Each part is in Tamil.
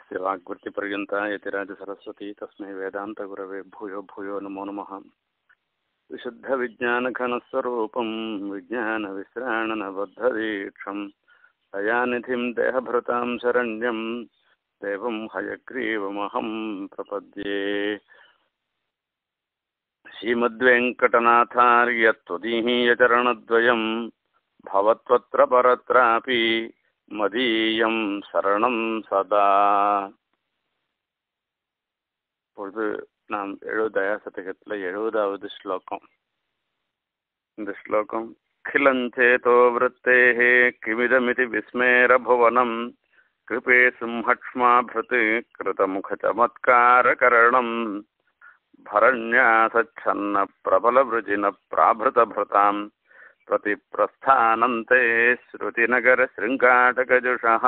यस्य वाग्वृत्तिपर्यन्ता यतिराजसरस्वती तस्मै वेदान्तगुरवे भूयो भूयो नमो नमः विशुद्धविज्ञानघनस्वरूपं विज्ञानविश्राणनबद्धदीक्षं दयानिधिं देहभृतां शरण्यं देवं हयग्रीवमहं प्रपद्ये श्रीमद्वेङ्कटनाथार्यत्वदीयचरणद्वयं भवत्वत्र परत्रापि மதியம் சரணம் சதா இப்பொழுது நாம் எழுபதாய சதகத்தில் எழுபதாவது ஸ்லோகம் இந்த ஸ்லோகம் கிளஞ்சேதோ விருத்தேः கிமிதமிதி விஸ்மேரபுவனம் कृपे सिंहक्ष्माभृत् कृतमुखचमत्कारकरणम् भरण्यासच्छन्नप्रबलवृजिनप्राभृतभृताम् प्रतिप्रस्थानन्ते ஸ்ருதிநகரசிருங்காட்டகஜுஷா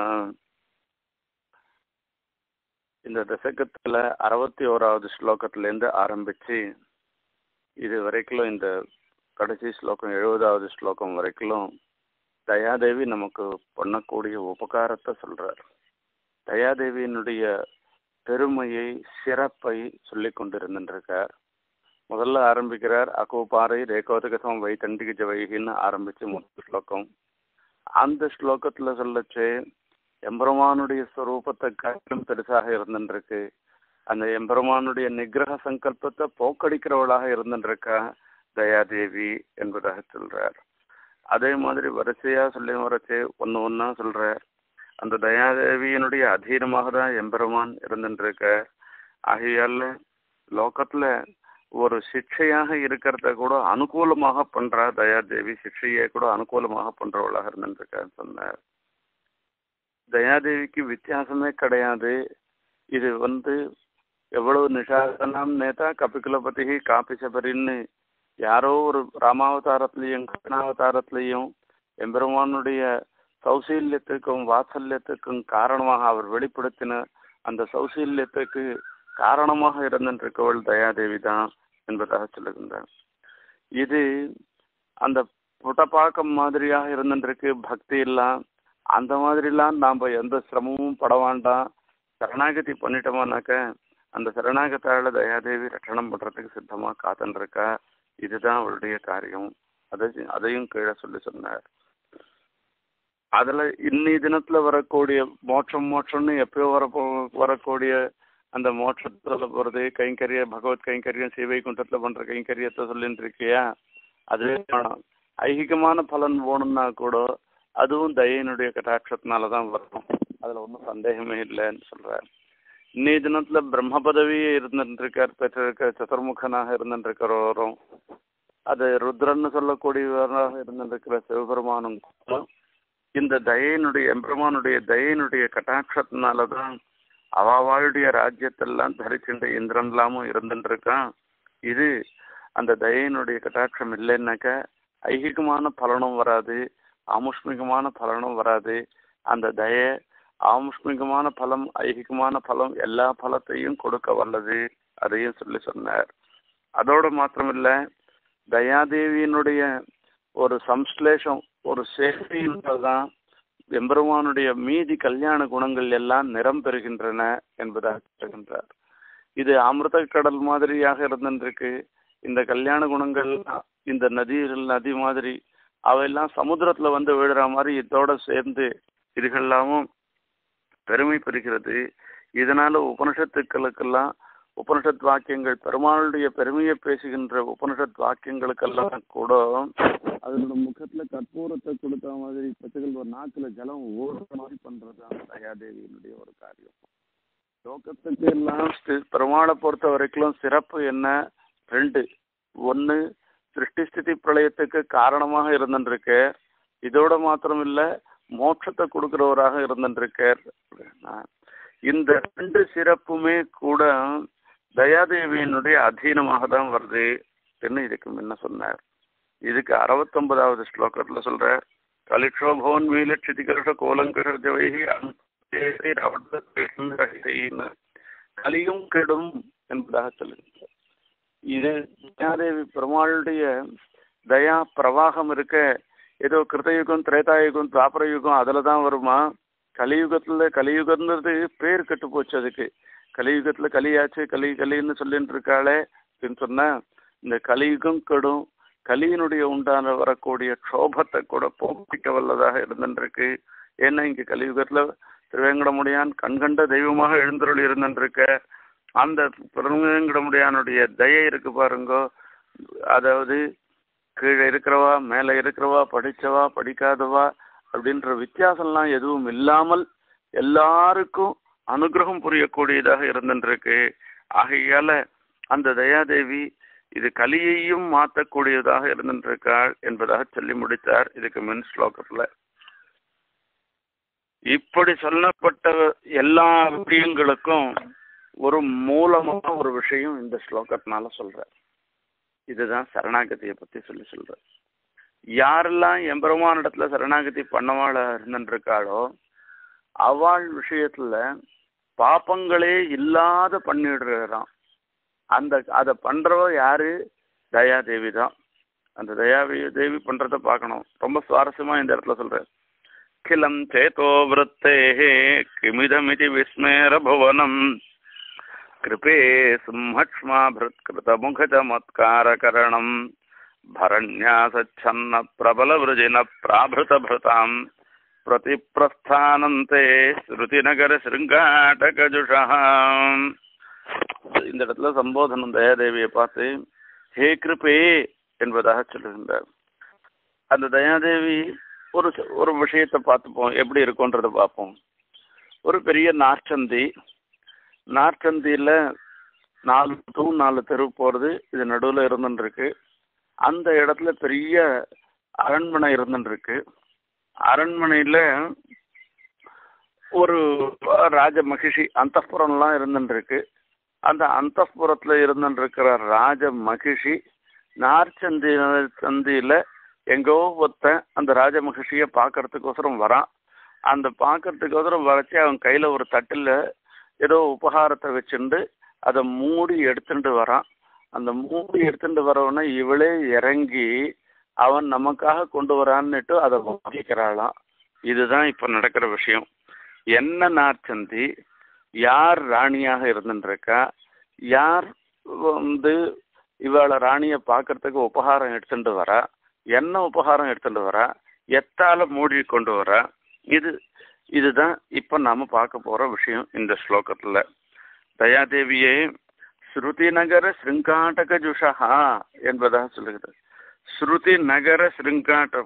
இந்த தசகத்துல அறுபத்தி ஓராவது ஸ்லோகத்திலேருந்து ஆரம்பிச்சு இது வரைக்கும் இந்த கடைசி ஸ்லோகம் எழுபதாவது ஸ்லோகம் வரைக்கும் தயாதேவி நமக்கு பண்ணக்கூடிய உபகாரத்தை சொல்றார் தயாதேவியினுடைய பெருமையை சிறப்பை சொல்லி கொண்டிருந்திருக்கார் முதல்ல ஆரம்பிக்கிறார் அகோபாறை ரேகோதகசம் வை தண்டிக ஜவைகின்னு ஆரம்பிச்சு முதல் ஸ்லோகம் அந்த ஸ்லோகத்துல சொல்லச்சு எம்பெருமானுடைய ஸ்வரூபத்தை காட்டிலும் பெருசாக இருந்துருக்கு அந்த எம்பெருமானுடைய நிகிரக சங்கல்பத்தை போக்கடிக்கிறவளாக இருந்துருக்கா தயாதேவி என்பதாக சொல்றார் அதே மாதிரி வரிசையா சொல்லி வரச்சு ஒன்னு ஒன்னா சொல்றார் அந்த தயாதேவியினுடைய அதீனமாக தான் எம்பெருமான் இருந்துருக்க ஆகையால லோகத்துல ஒரு சிக்ஷையாக இருக்கிறத கூட அனுகூலமாக பண்றா தயாதேவி சிக்ஷையை கூட அனுகூலமாக பண்றவளாக இருந்துருக்கான்னு சொன்னார் தயாதேவிக்கு வித்தியாசமே கிடையாது இது வந்து எவ்வளவு நிஷாசனம் நேதா கபிகுலபதி காப்பி சபரின்னு யாரோ ஒரு ராமாவதாரத்திலையும் கிருஷ்ணாவதாரத்திலையும் எம்பெருமானுடைய சௌசீல்யத்துக்கும் வாத்சல்யத்துக்கும் காரணமாக அவர் வெளிப்படுத்தின அந்த சௌசீல்யத்துக்கு காரணமாக இருந்திருக்கவள் தயாதேவி தான் என்பதாக சொல்லுகின்றார் இது அந்த புட்டப்பாக்கம் மாதிரியாக இருந்துருக்கு பக்தி எல்லாம் அந்த மாதிரிலாம் நாம் எந்த சிரமமும் பட வேண்டாம் சரணாகதி பண்ணிட்டோமானாக்க அந்த சரணாகத்தால தயாதேவி ரட்சணம் பண்றதுக்கு சித்தமா காத்துருக்கா இதுதான் அவளுடைய காரியம் அதை அதையும் கீழே சொல்லி சொன்னார் அதுல இன்னி தினத்துல வரக்கூடிய மோட்சம் மோட்சம்னு எப்பயோ வர வரக்கூடிய அந்த மோட்சத்துல போறது கைங்கரிய பகவத் கைங்கரியம் சேவை குண்டத்துல பண்ற கைங்கரியத்தை சொல்லிட்டு இருக்கியா அதுவே வேணும் ஐகிகமான பலன் போகணும்னா கூட அதுவும் தயனுடைய கட்டாட்சத்தினாலதான் வரும் அதுல ஒன்றும் சந்தேகமே இல்லைன்னு சொல்றார் இன்னைய தினத்துல பிரம்ம பதவியே இருந்துருக்கார் பெற்றிருக்க சதுர்முகனாக இருந்துருக்கிறவரும் அது ருத்ரன்னு சொல்லக்கூடியவராக இருந்திருக்கிற சிவபெருமானும் இந்த தயனுடைய எம்பெருமானுடைய தயனுடைய கட்டாட்சத்தினாலதான் அவாவாளுடைய ராஜ்யத்தெல்லாம் தரிச்சுட்ட இந்திரன்லாமும் இருந்துருக்கான் இது அந்த தயனுடைய கட்டாட்சம் இல்லைன்னாக்க ஐகிகமான பலனும் வராது ஆமுஷ்மிகமான பலனும் வராது அந்த தய ஆமுஷ்மிகமான பலம் ஐகிகமான பலம் எல்லா பலத்தையும் கொடுக்க வல்லது அதையும் சொல்லி சொன்னார் அதோடு மாத்திரமில்ல தயாதேவியினுடைய ஒரு சம்ஸ்லேஷம் ஒரு சேவையில்தான் எம்பெருமானுடைய மீதி கல்யாண குணங்கள் எல்லாம் நிறம் பெறுகின்றன என்பதாக சொல்கின்றார் இது அமிர்த கடல் மாதிரியாக இருந்திருக்கு இந்த கல்யாண குணங்கள் இந்த நதிகள் நதி மாதிரி அவையெல்லாம் சமுத்திரத்துல வந்து விழுற மாதிரி இதோட சேர்ந்து இதுகெல்லாமும் பெருமை பெறுகிறது இதனால உபனிஷத்துக்களுக்கெல்லாம் உபனிஷத் வாக்கியங்கள் பெருமாளுடைய பெருமையை பேசுகின்ற உபனிஷத் வாக்கியங்களுக்கெல்லாம் கூட அதனோட முகத்துல கற்பூரத்தை கொடுத்த மாதிரி பச்சைகள் ஒரு நாக்குல ஜலம் ஓடுற மாதிரி பண்றது தயாதேவியினுடைய ஒரு காரியம் லோகத்துக்கு எல்லாம் பெருமாளை பொறுத்த வரைக்கும் சிறப்பு என்ன ரெண்டு ஒன்று சிருஷ்டி ஸ்திதி பிரளயத்துக்கு காரணமாக இருந்துருக்கு இதோட மாத்திரம் இல்ல மோட்சத்தை கொடுக்கிறவராக இருந்துருக்கார் இந்த ரெண்டு சிறப்புமே கூட தயாதேவியினுடைய அதீனமாக தான் வருது என்று இதுக்கு முன்ன சொன்னார் இதுக்கு அறுபத்தொன்பதாவது ஸ்லோகத்துல சொல்ற கலிக்ஷோபோன் மீலட்சதி கருஷ கோலங்கர ஜவைகி கலியும் கெடும் என்பதாக சொல்லுகிறார் இது தயாதேவி பெருமாளுடைய தயா பிரவாகம் இருக்க ஏதோ கிருத்தயுகம் திரேதாயுகம் துவாபர யுகம் அதில் தான் வருமா கலியுகத்துல கலியுகம்ன்றது பேர் கெட்டு போச்சு அதுக்கு கலியுகத்துல கலியாச்சு கலி கலின்னு சொல்லிட்டு இருக்காளே அப்படின்னு சொன்னா இந்த கலியுகம் கெடும் கலியினுடைய உண்டான வரக்கூடிய க்ஷோபத்தை கூட போக்கிக்க வல்லதாக இருந்துருக்கு ஏன்னா இங்க கலியுகத்துல திருவேங்கடமுடியான் கண்கண்ட தெய்வமாக எழுந்தருள் இருந்துருக்க அந்த திருவேங்கடமுடியானுடைய தயை இருக்கு பாருங்க அதாவது கீழே இருக்கிறவா மேலே இருக்கிறவா படிச்சவா படிக்காதவா அப்படின்ற வித்தியாசம்லாம் எதுவும் இல்லாமல் எல்லாருக்கும் அனுகிரகம் புரியக்கூடியதாக இருந்துருக்கு ஆகையால அந்த தயாதேவி இது கலியையும் மாற்றக்கூடியதாக இருந்திருக்காள் என்பதாக சொல்லி முடித்தார் இதுக்கு மின் ஸ்லோகத்துல இப்படி சொல்லப்பட்ட எல்லா விஷயங்களுக்கும் ஒரு மூலமான ஒரு விஷயம் இந்த ஸ்லோகத்தினால சொல்ற இதுதான் சரணாகதியை பத்தி சொல்லி சொல்ற யாரெல்லாம் எம்பெருமான இடத்துல சரணாகதி பண்ணவாள இருந்துருக்காளோ அவள் விஷயத்துல பாப்பங்களே இல்லாத பண்ணிடுறான் அந்த அதை பண்றவ யாரு தயாதேவி தான் அந்த தயாவி தேவி பண்றத பார்க்கணும் ரொம்ப சுவாரஸ்யமா இந்த இடத்துல சொல்றேன் கிலம் சேதோ விரத்தே கிமிதமிதி விஸ்மேர புவனம் கிருபே சிம்ஹக்ஷ்மாபிருத்கிருத முகஜமத்காரகரணம் भरण्यासच्छन्न प्रबलवृजिनप्राभृतभृताम् प्रतिप्रस्थानन्ते ஸ்ருதிநகர இந்த இடத்துல சம்போதனம் தயாதேவியை பார்த்து ஹே கிருபே என்பதாக சொல்லுகின்றார் அந்த தயாதேவி ஒரு ஒரு விஷயத்தை பார்த்துப்போம் எப்படி இருக்கும்ன்றத பார்ப்போம் ஒரு பெரிய நார்ச்சந்தி நார்ச்சந்தியில் நாலு தூண் நாலு தெரு போகிறது இது நடுவில் இருந்துருக்கு அந்த இடத்துல பெரிய அரண்மனை இருந்துருக்கு அரண்மனையில் ஒரு ராஜ மகிஷி அந்தப்புறம்லாம் இருந்துருக்கு அந்த அந்தப்புறத்தில் இருந்துருக்கிற ராஜ மகிஷி நார்ச்சந்தி சந்தியில் எங்கோ ஒருத்தன் அந்த ராஜ மகிஷியை பார்க்கறதுக்கோசரம் வரான் அந்த பார்க்கறதுக்கோசரம் வரைச்சி அவன் கையில் ஒரு தட்டில் ஏதோ உபகாரத்தை வச்சுண்டு அதை மூடி எடுத்துட்டு வரான் அந்த மூடி எடுத்துட்டு வரவன இவளே இறங்கி அவன் நமக்காக கொண்டு வரான்னுட்டு அதை வாங்கிக்கிறாளாம் இதுதான் இப்போ நடக்கிற விஷயம் என்ன நார்ச்சந்தி யார் ராணியாக இருந்துருக்கா யார் வந்து இவளை ராணியை பார்க்கறதுக்கு உபகாரம் எடுத்துட்டு வரா என்ன உபகாரம் எடுத்துட்டு வரா எத்தால மூடி கொண்டு வரா இது இதுதான் இப்போ நாம பார்க்க போற விஷயம் இந்த ஸ்லோகத்துல தயாதேவியே ஸ்ருதி நகர ஸ்ருங்காட்டக ஜுஷா என்பதாக சொல்லுகிறது ஸ்ருதி நகர ஸ்ருங்காட்டம்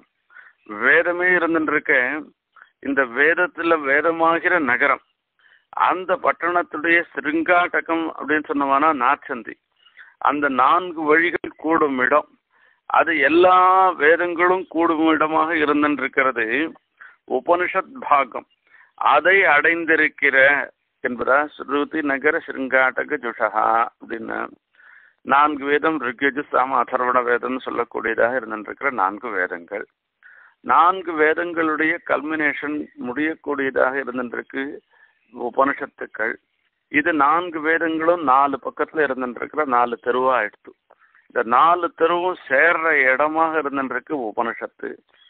வேதமே இருந்துருக்க இந்த வேதத்துல வேதமாகிற நகரம் அந்த பட்டணத்துடைய ஸ்ருங்காட்டகம் அப்படின்னு சொன்னோம்னா நாச்சந்தி அந்த நான்கு வழிகள் கூடும் இடம் அது எல்லா வேதங்களும் கூடும் இடமாக இருந்திருக்கிறது உபனிஷத் பாகம் அதை அடைந்திருக்கிற என்பதா ஸ்ருதி நகர ஸ்ருங்காட்டக ஜுஷா அப்படின்னு நான்கு வேதம் ரிக்யஜு சாம அதர்வண வேதம்னு சொல்லக்கூடியதாக இருந்திருக்கிற நான்கு வேதங்கள் நான்கு வேதங்களுடைய கல்மினேஷன் முடியக்கூடியதாக இருந்திருக்கு உபனிஷத்துக்கள் இது நான்கு வேதங்களும் நாலு பக்கத்துல இருந்துருக்கிற நாலு தெருவா எடுத்து இந்த நாலு தெருவும் சேர்ற இடமாக இருந்துருக்கு உபனிஷத்து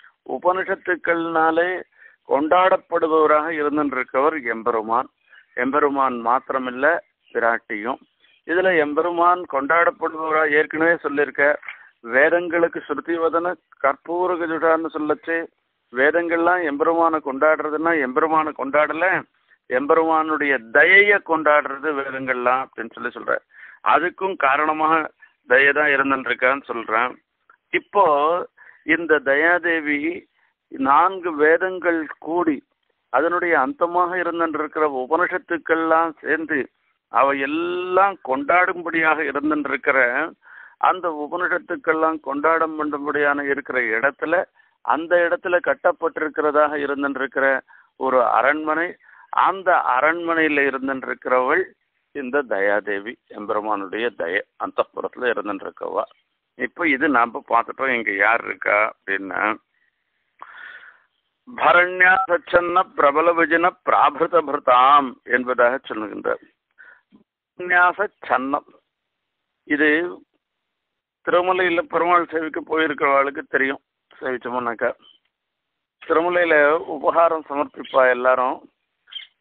உபனிஷத்துக்கள்னாலே கொண்டாடப்படுபவராக இருந்துருக்கவர் எம்பெருமான் எம்பெருமான் மாத்திரமில்ல பிராட்டியும் இதுல எம்பெருமான் கொண்டாடப்படுபவராக ஏற்கனவே சொல்லியிருக்க வேதங்களுக்கு ஸ்ருதிவதன கற்பூர கஜுடான்னு சொல்லச்சு வேதங்கள்லாம் எம்பெருமானை கொண்டாடுறதுன்னா எம்பெருமானை கொண்டாடல எம்பெருமானுடைய தயையை கொண்டாடுறது வேதங்கள்லாம் அப்படின்னு சொல்லி சொல்ற அதுக்கும் காரணமாக தயை தான் இருந்துருக்கான்னு சொல்றேன் இப்போ இந்த தயாதேவி நான்கு வேதங்கள் கூடி அதனுடைய அந்தமாக இருந்திருக்கிற உபனிஷத்துக்கள்லாம் சேர்ந்து அவை எல்லாம் கொண்டாடும்படியாக இருந்திருக்கிற அந்த உபனிஷத்துக்கள்லாம் கொண்டாடம் பண்ணும்படியான இருக்கிற இடத்துல அந்த இடத்துல கட்டப்பட்டிருக்கிறதாக இருந்திருக்கிற ஒரு அரண்மனை அந்த அரண்மனையில இருந்திருக்கிறவள் இந்த தயாதேவி எம்பெருமானுடைய தய அந்த புறத்துல இருந்துருக்கவா இப்போ இது நாம பார்த்துட்டோம் இங்க யார் இருக்கா அப்படின்னா பரண்யாசன்ன பிரபல விஜன பிராபிருத பிருதாம் என்பதாக சொல்லுகின்றார் பரண்யாச சன்னம் இது திருமலையில பெருமாள் சேவைக்கு போயிருக்கிறவளுக்கு தெரியும் சேவிச்சோம்னாக்கா திருமலையில உபகாரம் சமர்ப்பிப்பா எல்லாரும்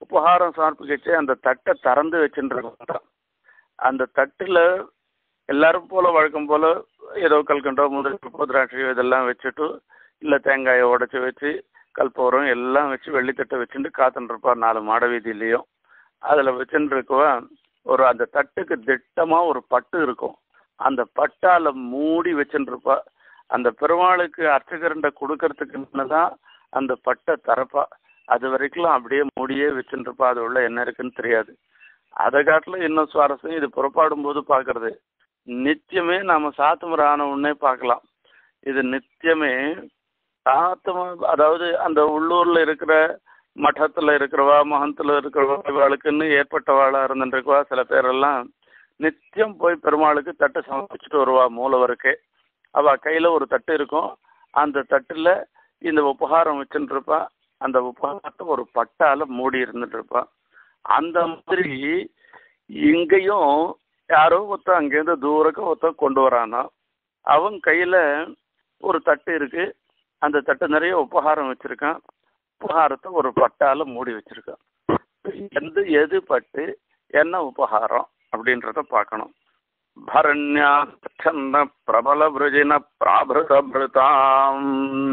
உபகாரம் சமர்ப்பிக்கச்சு அந்த தட்டை திறந்து வச்சுருக்கோம் அந்த தட்டில் எல்லாரும் போல வழக்கம் போல ஏதோ கல்கண்டோ முதல் திராட்சையோ இதெல்லாம் வச்சுட்டு இல்லை தேங்காயை உடச்சி வச்சு கல்பூரம் எல்லாம் வச்சு வெள்ளித்தட்டை வச்சுட்டு காத்துருப்பா நாலு மாட வீதியிலையும் அதில் வச்சுட்டு இருக்கவா ஒரு அந்த தட்டுக்கு திட்டமாக ஒரு பட்டு இருக்கும் அந்த பட்டால மூடி வச்சுருப்பா அந்த பெருமாளுக்கு அர்ச்சகரண்டை கொடுக்கறதுக்கு தான் அந்த பட்டை தரப்பா அது வரைக்கும் அப்படியே மூடியே வச்சுருப்பா அது உள்ள என்ன இருக்குன்னு தெரியாது அதை காட்டில் இன்னும் சுவாரஸ்யம் இது புறப்பாடும் போது பார்க்கறது நித்தியமே நாம சாத்துமர ஆன உடனே பார்க்கலாம் இது நித்தியமே சாத்தம அதாவது அந்த உள்ளூர்ல இருக்கிற மட்டத்துல இருக்கிறவா மகத்துல இருக்கிறவா இவாளுக்குன்னு ஏற்பட்டவாளா இருந்துருக்குவா சில பேரெல்லாம் நித்தியம் போய் பெருமாளுக்கு தட்டு சமர்ப்பிச்சுட்டு வருவா மூலவருக்கே அவ கையில ஒரு தட்டு இருக்கும் அந்த தட்டுல இந்த உபகாரம் வச்சுட்டு இருப்பா அந்த உபகாரத்தை ஒரு பட்டால மூடி இருந்துட்டு இருப்பா அந்த மாதிரி இங்கேயும் யாரோ ஒருத்தன் அங்கேருந்து தூரக்க ஒருத்தன் கொண்டு வரானா அவன் கையில ஒரு தட்டு இருக்கு அந்த தட்டு நிறைய உபகாரம் வச்சிருக்கான் உபகாரத்தை ஒரு பட்டால மூடி வச்சிருக்கான் எந்த எது பட்டு என்ன உபகாரம் அப்படின்றத பார்க்கணும் பரண்யாச்சன்ன பிரபல விரஜின பிராபிருதாம்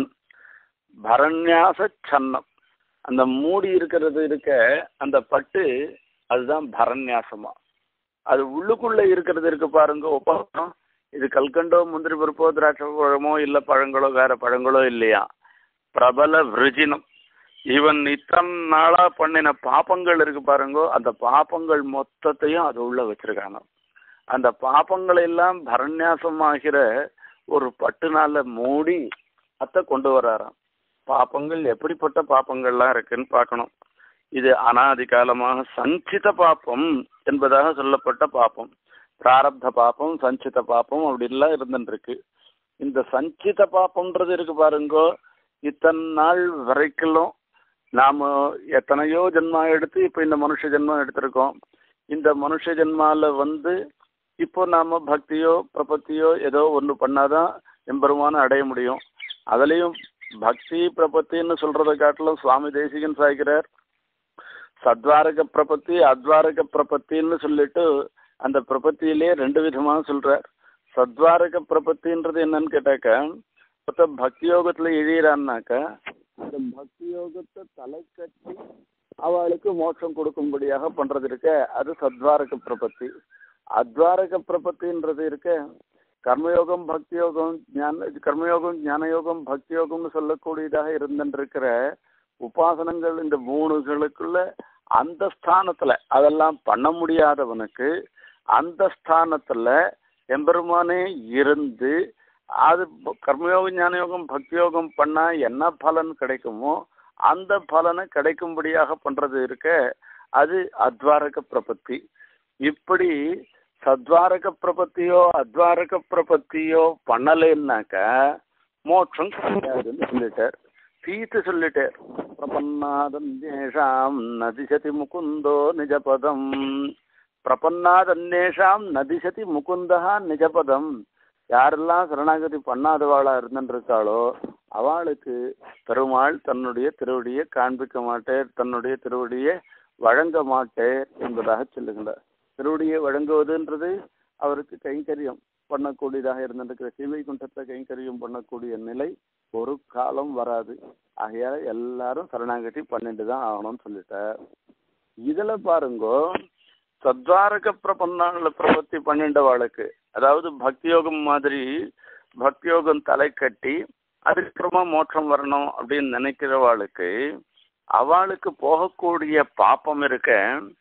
பரண்யாச சன்னம் அந்த மூடி இருக்கிறது இருக்க அந்த பட்டு அதுதான் பரண்யாசமா அது உள்ளுக்குள்ள இருக்கிறது இருக்கு பாருங்க உபகாரம் இது கல்கண்டோ முந்திரி பருப்போ திராட்சை பழமோ இல்ல பழங்களோ வேற பழங்களோ இல்லையா பிரபல விருஜினம் இவன் இத்தனை நாளா பண்ணின பாப்பங்கள் இருக்கு பாருங்க அந்த பாப்பங்கள் மொத்தத்தையும் அது உள்ள வச்சிருக்காங்க அந்த பாப்பங்களை எல்லாம் பரண்யாசமாகிற ஒரு பட்டுனால மூடி அத்தை கொண்டு வராராம் பாப்பங்கள் எப்படிப்பட்ட பாப்பங்கள்லாம் இருக்குன்னு பார்க்கணும் இது அனாதி காலமாக சஞ்சித பாப்பம் என்பதாக சொல்லப்பட்ட பாப்பம் பிராரப்த பாப்பம் சஞ்சித பாப்பம் அப்படிலாம் இருந்துருக்கு இந்த சஞ்சித பாப்பம்ன்றது இருக்கு பாருங்கோ இத்தனை நாள் வரைக்கும் நாம எத்தனையோ ஜென்மா எடுத்து இப்போ இந்த மனுஷ ஜென்மம் எடுத்திருக்கோம் இந்த மனுஷ ஜென்மால வந்து இப்போ நாம பக்தியோ பிரபத்தியோ ஏதோ ஒன்று பண்ணாதான் எம்பெருமான அடைய முடியும் அதுலேயும் பக்தி பிரபத்தின்னு சொல்றதை காட்டிலும் சுவாமி தேசிகன் சாய்க்கிறார் சத்வாரக பிரபத்தி அத்வாரக பிரபத்தின்னு சொல்லிட்டு அந்த பிரபத்தியிலே ரெண்டு விதமாக சொல்றார் சத்வாரக பிரபத்தின்றது என்னன்னு கேட்டாக்க ஒருத்த பக்தி யோகத்துல இழியிறான்னாக்க அந்த பக்தி யோகத்தை தலை கட்டி அவளுக்கு மோட்சம் கொடுக்கும்படியாக பண்றது இருக்க அது சத்வாரக பிரபத்தி அத்வாரக பிரபத்தின்றது இருக்க கர்மயோகம் பக்தி யோகம் ஞான கர்மயோகம் ஞான யோகம் பக்தி யோகம்னு சொல்லக்கூடியதாக இருந்துருக்கிற உபாசனங்கள் இந்த மூணுகளுக்குள்ள அந்த ஸ்தானத்துல அதெல்லாம் பண்ண முடியாதவனுக்கு அந்த ஸ்தானத்துல எம்பெருமானே இருந்து அது கர்மயோகம் ஞான யோகம் பக்தி யோகம் பண்ணா என்ன பலன் கிடைக்குமோ அந்த பலனை கிடைக்கும்படியாக பண்றது இருக்க அது அத்வாரக பிரபத்தி இப்படி சத்வாரக பிரபத்தியோ அத்வாரக பிரபத்தியோ பண்ணலைன்னாக்க மோட்சம் கிடையாதுன்னு சொல்லிட்டார் தீத்து சொல்லிட்டார் பிரபன்னாதன்யேஷாம் நதிசதி முகுந்தோ நிஜபதம் பிரபன்னாதன்யேஷாம் நதிசதி முகுந்தா நிஜபதம் யாரெல்லாம் சரணாகதி பண்ணாதவாளா இருந்துருக்காளோ அவளுக்கு பெருமாள் தன்னுடைய திருவடியை காண்பிக்க மாட்டேன் தன்னுடைய திருவடியை வழங்க மாட்டேன் என்பதாக சொல்லுகின்றார் திருவடியை வழங்குவதுன்றது அவருக்கு கைங்கரியம் பண்ணக்கூடியதாக இருந்திருக்கிற சீவைகுண்டத்தை கைங்கரியம் பண்ணக்கூடிய நிலை ஒரு காலம் வராது ஆகையால எல்லாரும் சரணாகதி பண்ணிட்டு தான் ஆகணும்னு சொல்லிட்டார் இதுல பாருங்கோ சத்வாரக பிரபன்னாங்கள பிரபத்தி பண்ணிண்டவாளுக்கு அதாவது பக்தியோகம் மாதிரி பக்தியோகம் தலை கட்டி அதுக்கப்புறமா மோட்சம் வரணும் அப்படின்னு நினைக்கிறவாளுக்கு அவளுக்கு போகக்கூடிய பாப்பம் இருக்க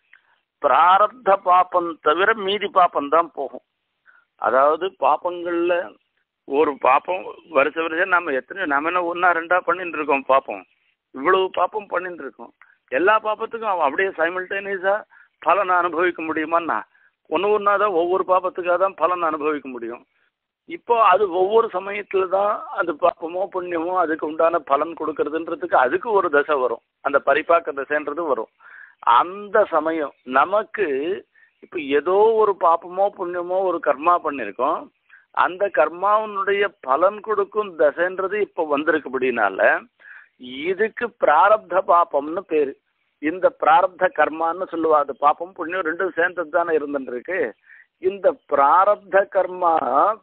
பிராரப்த பாப்பம் தவிர மீதி பாப்பம் தான் போகும் அதாவது பாப்பங்கள்ல ஒரு பாப்பம் வருஷ வருஷம் நம்ம எத்தனை நம்ம என்ன ஒன்றா ரெண்டா பண்ணிட்டு இருக்கோம் பாப்போம் இவ்வளவு பாப்பம் பண்ணிட்டு இருக்கோம் எல்லா பாப்பத்துக்கும் அவன் அப்படியே சைமல்டேனியஸா பலனை அனுபவிக்க முடியுமான்னா ஒன்று ஒன்றா தான் ஒவ்வொரு பாப்பத்துக்காக தான் பலன் அனுபவிக்க முடியும் இப்போ அது ஒவ்வொரு சமயத்துல தான் அந்த பாப்பமோ புண்ணியமோ அதுக்கு உண்டான பலன் கொடுக்கறதுன்றதுக்கு அதுக்கு ஒரு தசை வரும் அந்த பரிபாக்க தசைன்றது வரும் அந்த சமயம் நமக்கு இப்போ ஏதோ ஒரு பாப்பமோ புண்ணியமோ ஒரு கர்மா பண்ணியிருக்கோம் அந்த கர்மாவினுடைய பலன் கொடுக்கும் தசைன்றது இப்போ வந்திருக்குபடினால இதுக்கு பிராரப்த பாப்பம்னு பேரு இந்த பிராரப்த கர்மான்னு சொல்லுவா அது பாப்பம் புண்ணியம் ரெண்டும் சேர்ந்தது தானே இருந்துட்டு இருக்கு இந்த பிராரப்த கர்மா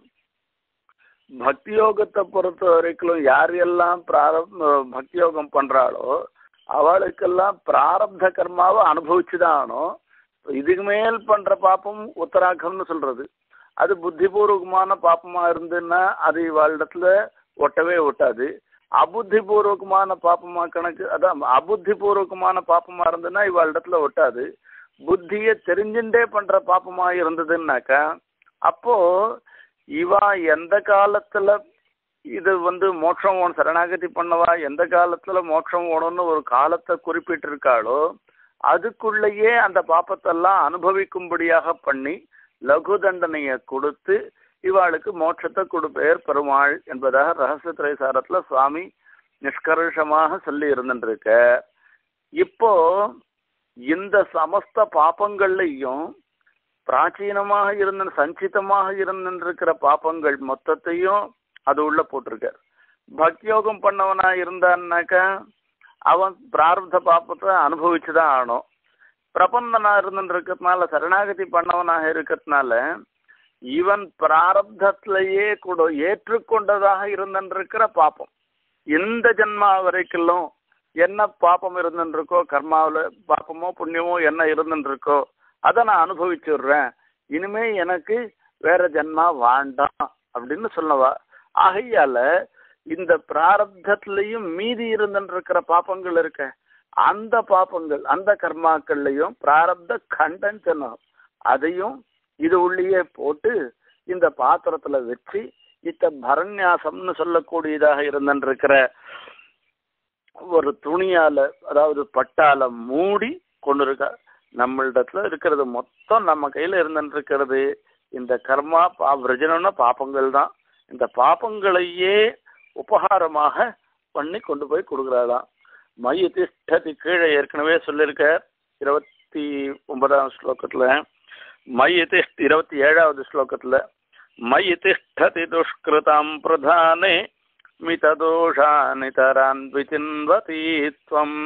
பக்தி யோகத்தை பொறுத்த வரைக்கும் யார் எல்லாம் பிராரப் பக்தி யோகம் பண்றாளோ அவளுக்கெல்லாம் பிராரப்த கர்மாவை அனுபவிச்சுதான் ஆகணும் இதுக்கு மேல் பண்ற பாப்பம் உத்தராகம்னு சொல்றது அது புத்திபூர்வகமான பாப்பமா இருந்துன்னா அது இவாளிடத்துல ஒட்டவே ஒட்டாது அபுத்திபூர்வகமான பாப்பமா கணக்கு அதான் அபுத்திபூர்வகமான பாப்பமா இருந்ததுன்னா இவாளிடத்துல ஒட்டாது புத்தியை தெரிஞ்சுட்டே பண்ற பாப்பமா இருந்ததுன்னாக்கா அப்போ இவா எந்த காலத்துல இது வந்து மோட்சம் வேணும் சரணாகதி பண்ணவா எந்த காலத்துல மோட்சம் வேணும்னு ஒரு காலத்தை குறிப்பிட்டிருக்காளோ அதுக்குள்ளேயே அந்த பாப்பத்தெல்லாம் அனுபவிக்கும்படியாக பண்ணி லகு தண்டனையை கொடுத்து இவாளுக்கு மோட்சத்தை கொடுப்பேர் பெருமாள் என்பதாக ரகசிய திரைசாரத்துல சுவாமி நிஷ்கர்ஷமாக சொல்லி இருந்துருக்க இப்போ இந்த சமஸ்த பாப்பங்கள்லையும் பிராச்சீனமாக இருந்த சஞ்சிதமாக இருந்திருக்கிற பாப்பங்கள் மொத்தத்தையும் அது உள்ள போட்டிருக்கார் பக்தியோகம் பண்ணவனா இருந்தான்னாக்கா அவன் பிரார்த்த பாப்பத்தை அனுபவிச்சுதான் ஆகணும் பிரபந்தனா இருந்துருக்கிறதுனால சரணாகதி பண்ணவனாக இருக்கிறதுனால இவன் பிராரப்தத்திலேயே கூட ஏற்றுக்கொண்டதாக இருந்திருக்கிற பாப்பம் இந்த ஜென்மா வரைக்கும் என்ன பாப்பம் இருந்துருக்கோ கர்மாவில் பாப்பமோ புண்ணியமோ என்ன இருந்துருக்கோ அதை நான் அனுபவிச்சுடுறேன் இனிமே எனக்கு வேற ஜென்மா வேண்டாம் அப்படின்னு சொல்லவா ஆகையால இந்த பிராரப்தத்திலையும் மீதி இருந்துருக்கிற பாப்பங்கள் இருக்க அந்த பாப்பங்கள் அந்த கர்மாக்கள்லையும் பிராரப்த கண்டன் சொன்னோம் அதையும் இது உள்ளேயே போட்டு இந்த பாத்திரத்துல வச்சு இத்த பரநியாசம்னு சொல்லக்கூடியதாக இருந்திருக்கிற ஒரு துணியால அதாவது பட்டால மூடி கொண்டு இருக்க நம்மளிடத்துல இருக்கிறது மொத்தம் நம்ம கையில இருந்துருக்கிறது இந்த கர்மா பா விரஜனம்னா பாப்பங்கள் தான் இந்த பாப்பங்களையே உபகாரமாக பண்ணி கொண்டு போய் கொடுக்குறாளாம் மைய திஷ்டதி கீழே ஏற்கனவே சொல்லியிருக்க இருபத்தி ஒன்பதாம் ஸ்லோகத்துல மைய திஷ்ட இருபத்தி ஏழாவது ஸ்லோகத்துல மைய திஷ்டதி துஷ்கிருதாம் பிரதானே மிததோஷானிதரான் விசின்வதி துவம்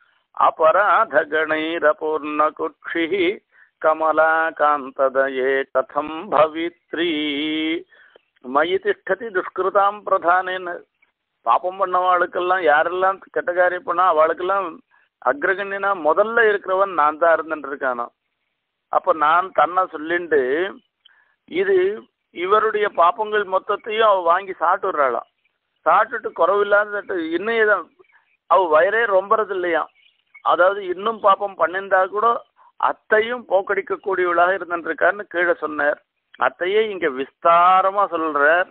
अपराधगणैरपूर्णकुक्षिः कमलाकान्तदये कथं भवित्री மயி திஷ்டதி துஷ்கிருதாம் பிரதானேன்னு பாப்பம் பண்ணவாளுக்கெல்லாம் யாரெல்லாம் கெட்ட காரியம் பண்ணா அவளுக்கெல்லாம் அக்ரகண்யனா முதல்ல இருக்கிறவன் நான் தான் இருந்துட்டு இருக்கானோ அப்ப நான் தன்னை சொல்லிண்டு இது இவருடைய பாப்பங்கள் மொத்தத்தையும் அவ வாங்கி சாப்பிட்டுறாளாம் சாப்பிட்டுட்டு குறவில்லாத இன்னும் இதை அவ வயரே ரொம்பறது இல்லையாம் அதாவது இன்னும் பாப்பம் பண்ணியிருந்தா கூட அத்தையும் போக்கடிக்கக்கூடியவளாக இருந்துருக்காருன்னு கீழே சொன்னார் அத்தையே இங்க விஸ்தாரமா சொல்றார்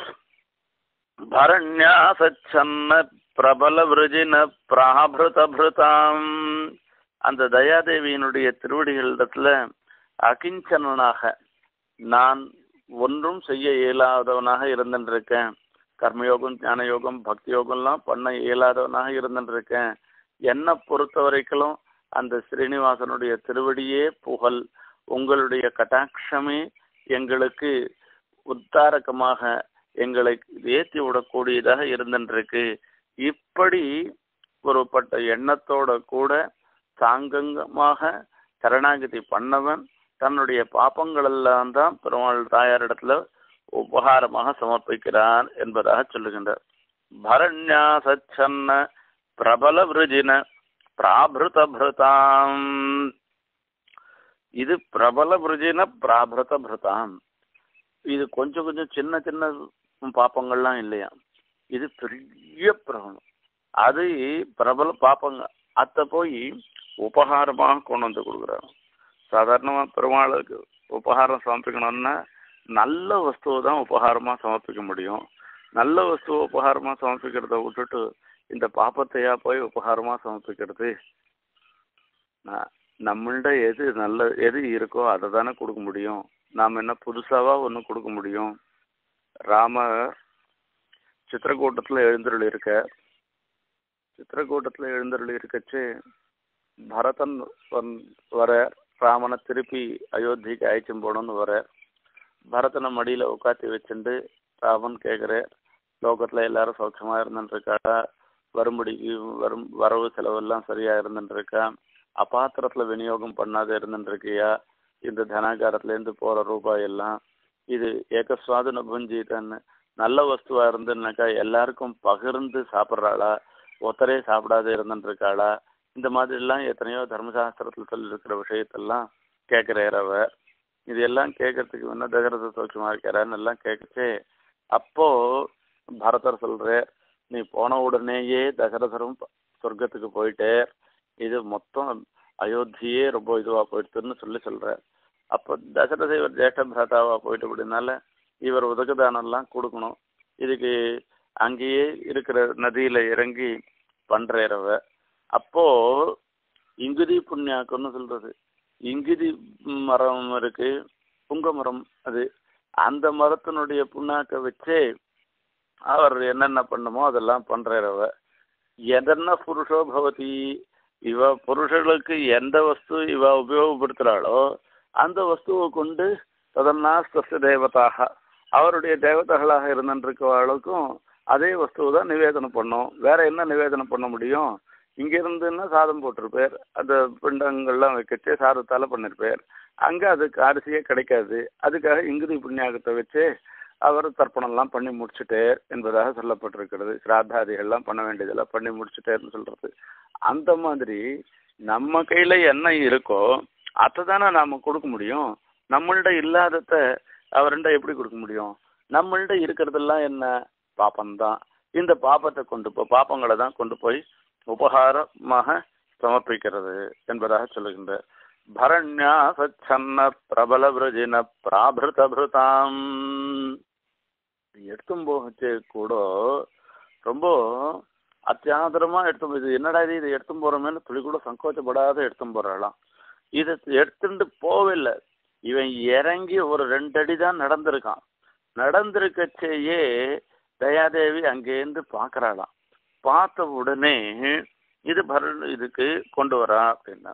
பரண்யாசன்ன பிரபல விருஜின பிராபிருத பிருதாம் அந்த தயாதேவியினுடைய திருவடிகளிடத்துல அகிஞ்சனாக நான் ஒன்றும் செய்ய இயலாதவனாக இருந்துருக்கேன் கர்மயோகம் ஞான யோகம் பக்தி யோகம்லாம் பண்ண இயலாதவனாக இருந்துருக்கேன் என்னை பொறுத்த வரைக்கும் அந்த ஸ்ரீனிவாசனுடைய திருவடியே புகழ் உங்களுடைய கட்டாட்சமே எங்களுக்கு உத்தாரகமாக எங்களை ஏற்றி விடக்கூடியதாக இருந்துருக்கு இப்படி ஒருப்பட்ட எண்ணத்தோட கூட சாங்கங்கமாக சரணாகதி பண்ணவன் தன்னுடைய பாப்பங்களெல்லாம் தான் பெருமாள் தாயாரிடத்துல உபகாரமாக சமர்ப்பிக்கிறான் என்பதாக சொல்லுகின்றார் பரண்யாசன்ன பிரபல விருஜின பிராபிருத பிருதாம் இது பிரபல விருஜின பிராபிருத பிருதாம் இது கொஞ்சம் கொஞ்சம் சின்ன சின்ன பாப்பங்கள்லாம் இல்லையா இது பெரிய பிரபலம் அது பிரபல பாப்பங்க அத்தை போய் உபகாரமாக கொண்டு வந்து கொடுக்குறாங்க சாதாரணமாக பெருமாளுக்கு உபகாரம் சமர்ப்பிக்கணும்னா நல்ல வஸ்துவை தான் உபகாரமாக சமர்ப்பிக்க முடியும் நல்ல வஸ்துவை உபகாரமாக சமர்ப்பிக்கிறத விட்டுட்டு இந்த பாப்பத்தையா போய் உபகாரமாக சமர்ப்பிக்கிறது நம்மள்ட எது நல்ல எது இருக்கோ அதை தானே கொடுக்க முடியும் நாம் என்ன புதுசாவா ஒன்று கொடுக்க முடியும் ராம சித்திரக்கூட்டத்தில் எழுந்தருள் இருக்க சித்திரக்கூட்டத்தில் எழுந்தருள் இருக்கச்சு பரதன் வர ராமனை திருப்பி அயோத்திக்கு அழைச்சும் போகணும்னு வர பரதனை மடியில் உட்காத்தி வச்சுட்டு ராமன் கேட்குற லோகத்தில் எல்லாரும் சௌக்கியமாக இருந்துட்டுருக்கா வரும்படிக்கு வரும் வரவு செலவெல்லாம் சரியாக இருந்துட்டுருக்கா அபாத்திரத்துல விநியோகம் பண்ணாத இருந்துருக்கியா இந்த தனாகாரத்துல இருந்து போற ரூபாய் எல்லாம் இது ஏகஸ்வாதன புஞ்சிதன்னு நல்ல வஸ்துவா இருந்துன்னாக்கா எல்லாருக்கும் பகிர்ந்து சாப்பிட்றாளா ஒத்தரே சாப்பிடாத இருந்துருக்காளா இந்த மாதிரி எல்லாம் எத்தனையோ தர்மசாஸ்திரத்துல சொல்லி இருக்கிற விஷயத்தெல்லாம் கேட்கிறார் அவர் இது எல்லாம் கேட்கறதுக்கு முன்ன தகரத சௌக்கியமா இருக்கிறான்னு எல்லாம் கேட்கச்சே அப்போ பரதர் சொல்ற நீ போன உடனேயே தசரதரும் சொர்க்கத்துக்கு போயிட்டே இது மொத்தம் அயோத்தியே ரொம்ப இதுவா போயிடுதுன்னு சொல்லி சொல்ற அப்போ தசரத இவர் ஜேஷ்ட பிராதாவா போயிட்டு அப்படின்னால இவர் உதகதானம்லாம் கொடுக்கணும் இதுக்கு அங்கேயே இருக்கிற நதியில இறங்கி பண்றவ அப்போ இங்குதி புண்ணியாக்குன்னு சொல்றது இங்குதி மரம் இருக்கு புங்க மரம் அது அந்த மரத்தினுடைய புண்ணாக்க வச்சே அவர் என்னென்ன பண்ணுமோ அதெல்லாம் பண்றவ எதென்ன புருஷோ பவதி இவ புருஷர்களுக்கு எந்த வஸ்து இவ உபயோகப்படுத்துறாளோ அந்த வஸ்துவை கொண்டு ததன்னா ஸ்வஸ்த தேவதாக அவருடைய தேவதைகளாக இருந்துருக்கவாளுக்கும் அதே வஸ்துவை தான் நிவேதனம் பண்ணும் வேற என்ன நிவேதனம் பண்ண முடியும் இங்க இருந்துன்னா சாதம் போட்டிருப்பார் அந்த பிண்டங்கள்லாம் வைக்கச்சே சாதத்தால பண்ணிருப்பார் அங்க அதுக்கு அரிசியே கிடைக்காது அதுக்காக இங்குதி புண்ணியாகத்தை வச்சு அவர் தர்ப்பணம்லாம் பண்ணி முடிச்சுட்டே என்பதாக சொல்லப்பட்டிருக்கிறது சிராத்தாதிகள்லாம் பண்ண வேண்டியதெல்லாம் பண்ணி முடிச்சுட்டேன்னு சொல்றது அந்த மாதிரி நம்ம கையில என்ன இருக்கோ அதை தானே நாம கொடுக்க முடியும் நம்மள்ட இல்லாதத அவர்கிட்ட எப்படி கொடுக்க முடியும் நம்மள்ட இருக்கிறதெல்லாம் என்ன பாப்பம்தான் இந்த பாப்பத்தை கொண்டு போய் பாப்பங்களை தான் கொண்டு போய் உபகாரமாக சமர்ப்பிக்கிறது என்பதாக சொல்லுகின்ற பரண்யா சச்சன்ன பிரபல விரஜின பிராபிருதபிருதாம் எடுத்தும் போகச்சே கூட ரொம்ப அத்தியாதரமா எடுத்து இது என்னடா இது இது எடுத்தும் போறோமேனு துளி கூட சங்கோச்சப்படாத எடுத்தும் போறாளாம் இது எடுத்துட்டு போவில்லை இவன் இறங்கி ஒரு ரெண்டு அடி தான் நடந்திருக்கான் நடந்திருக்கச்சேயே தயாதேவி அங்கேருந்து பார்க்கறாளாம் பார்த்த உடனே இது பரண் இதுக்கு கொண்டு வரா அப்படின்னா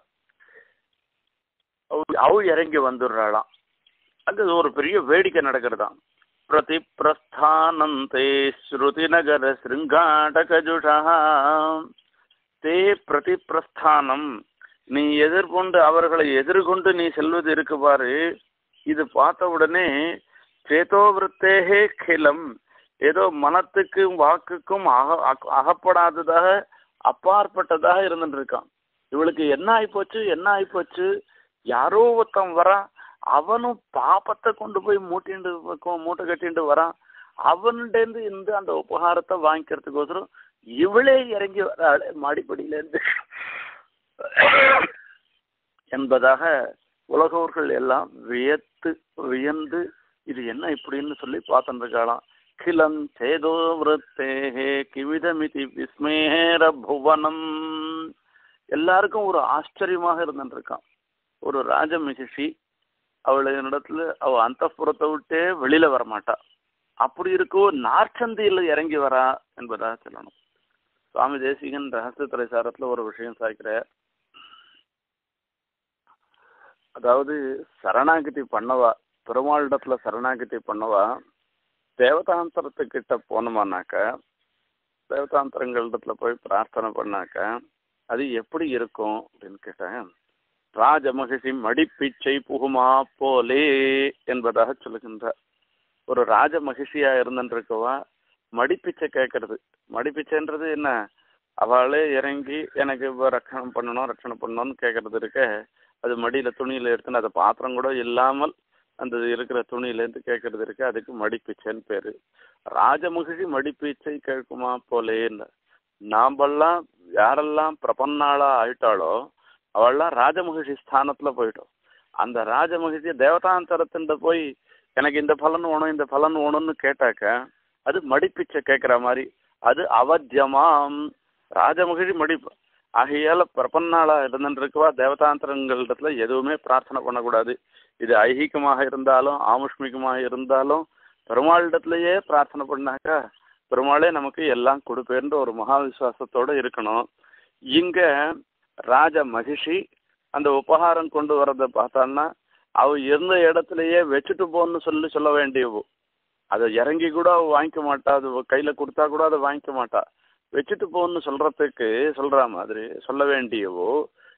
அவ இறங்கி வந்துடுறாளாம் அங்க ஒரு பெரிய வேடிக்கை நடக்கிறதாம் பிரதி பிரஸ்தானந்தே ஸ்ருதி நகர சிருங்காடகஜுஷா தே பிரதி பிரஸ்தானம் நீ எதிர்கொண்டு அவர்களை எதிர்கொண்டு நீ செல்வது இருக்கு பாரு இது பார்த்த உடனே சேதோவிருத்தேகே கிலம் ஏதோ மனத்துக்கும் வாக்குக்கும் அக அகப்படாததாக அப்பாற்பட்டதாக இருந்துட்டு இருக்கான் இவளுக்கு என்ன ஆயிப்போச்சு என்ன ஆயிப்போச்சு யாரோ ஒருத்தன் வரான் அவனும் பாப்பத்தை கொண்டு போய் மூட்டிண்டு மூட்டை கட்டிட்டு வரான் அவன்கிட்டேருந்து இந்த அந்த உபகாரத்தை வாங்கிக்கிறதுக்கோசரம் இவளே இறங்கி வராள் மாடிப்படியிலேருந்து என்பதாக உலகோர்கள் எல்லாம் வியத்து வியந்து இது என்ன இப்படின்னு சொல்லி பார்த்துட்டு இருக்காளாம் கிலம் சேதோ விரத்தேகே கிவிதமிதி விஸ்மேர புவனம் எல்லாருக்கும் ஒரு ஆச்சரியமாக இருந்துட்டு இருக்கான் ஒரு ராஜ மகிஷி அவளிடத்துல அவ அந்த புறத்தை விட்டே வெளியில வரமாட்டா அப்படி இருக்கோ நார்ச்சந்தியில் இறங்கி வரா என்பதாக சொல்லணும் சுவாமி தேசிகன் ரகசிய திரைசாரத்துல ஒரு விஷயம் சாய்க்கிறார் அதாவது சரணாகதி பண்ணவா பெருமாளிடத்துல சரணாகதி பண்ணவா தேவதாந்திரத்துக்கிட்ட போனோமானாக்க தேவதாந்திரங்களிடத்துல போய் பிரார்த்தனை பண்ணாக்க அது எப்படி இருக்கும் அப்படின்னு கேட்டேன் ராஜமகிஷி மடிப்பிச்சை புகுமா போலே என்பதாக சொல்லுகின்றார் ஒரு ராஜ மகிழ்ச்சியா இருந்துருக்கவா மடிப்பிச்சை கேட்கறது மடிப்பிச்சைன்றது என்ன அவளே இறங்கி எனக்கு இப்போ ரட்சணம் பண்ணணும் ரட்சணம் பண்ணணும்னு கேட்கறது இருக்க அது மடியில துணியில எடுத்துன்னு அது பாத்திரம் கூட இல்லாமல் அந்த இருக்கிற துணியிலேருந்து கேட்கறது இருக்கு அதுக்கு மடிப்பிச்சைன்னு பேரு ராஜமகிழி மடிப்பிச்சை கேட்குமா போலேன்னு நாமெல்லாம் யாரெல்லாம் பிரபன்னாளா ஆயிட்டாளோ அவள்லாம் ராஜமகிஷி ஸ்தானத்துல போயிட்டோம் அந்த ராஜமகிஷி தேவதாந்தரத்தின் போய் எனக்கு இந்த பலன் வேணும் இந்த பலன் வேணும்னு கேட்டாக்க அது மடிப்பிச்சை கேட்குற மாதிரி அது அவத்தியமாம் ராஜமகிழி மடிப்பு ஆகையால பிரபன்னாளா இருந்துருக்கவா தேவதாந்திரங்களிடத்துல எதுவுமே பிரார்த்தனை பண்ணக்கூடாது இது ஐகிகமாக இருந்தாலும் ஆமுஷ்மிகமாக இருந்தாலும் பெருமாளிடத்துலயே பிரார்த்தனை பண்ணாக்கா பெருமாளே நமக்கு எல்லாம் கொடுப்பேன்ற ஒரு மகா விசுவாசத்தோட இருக்கணும் இங்க ராஜ மகிஷி அந்த உபகாரம் கொண்டு வர்றதை பார்த்தான்னா அவ இருந்த இடத்துலயே வச்சுட்டு போன்னு சொல்லி சொல்ல வேண்டியவோ அதை இறங்கி கூட அவ வாங்கிக்க மாட்டா அது கையில கொடுத்தா கூட அதை வாங்கிக்க மாட்டா வச்சுட்டு போன்னு சொல்றதுக்கு சொல்ற மாதிரி சொல்ல வேண்டியவோ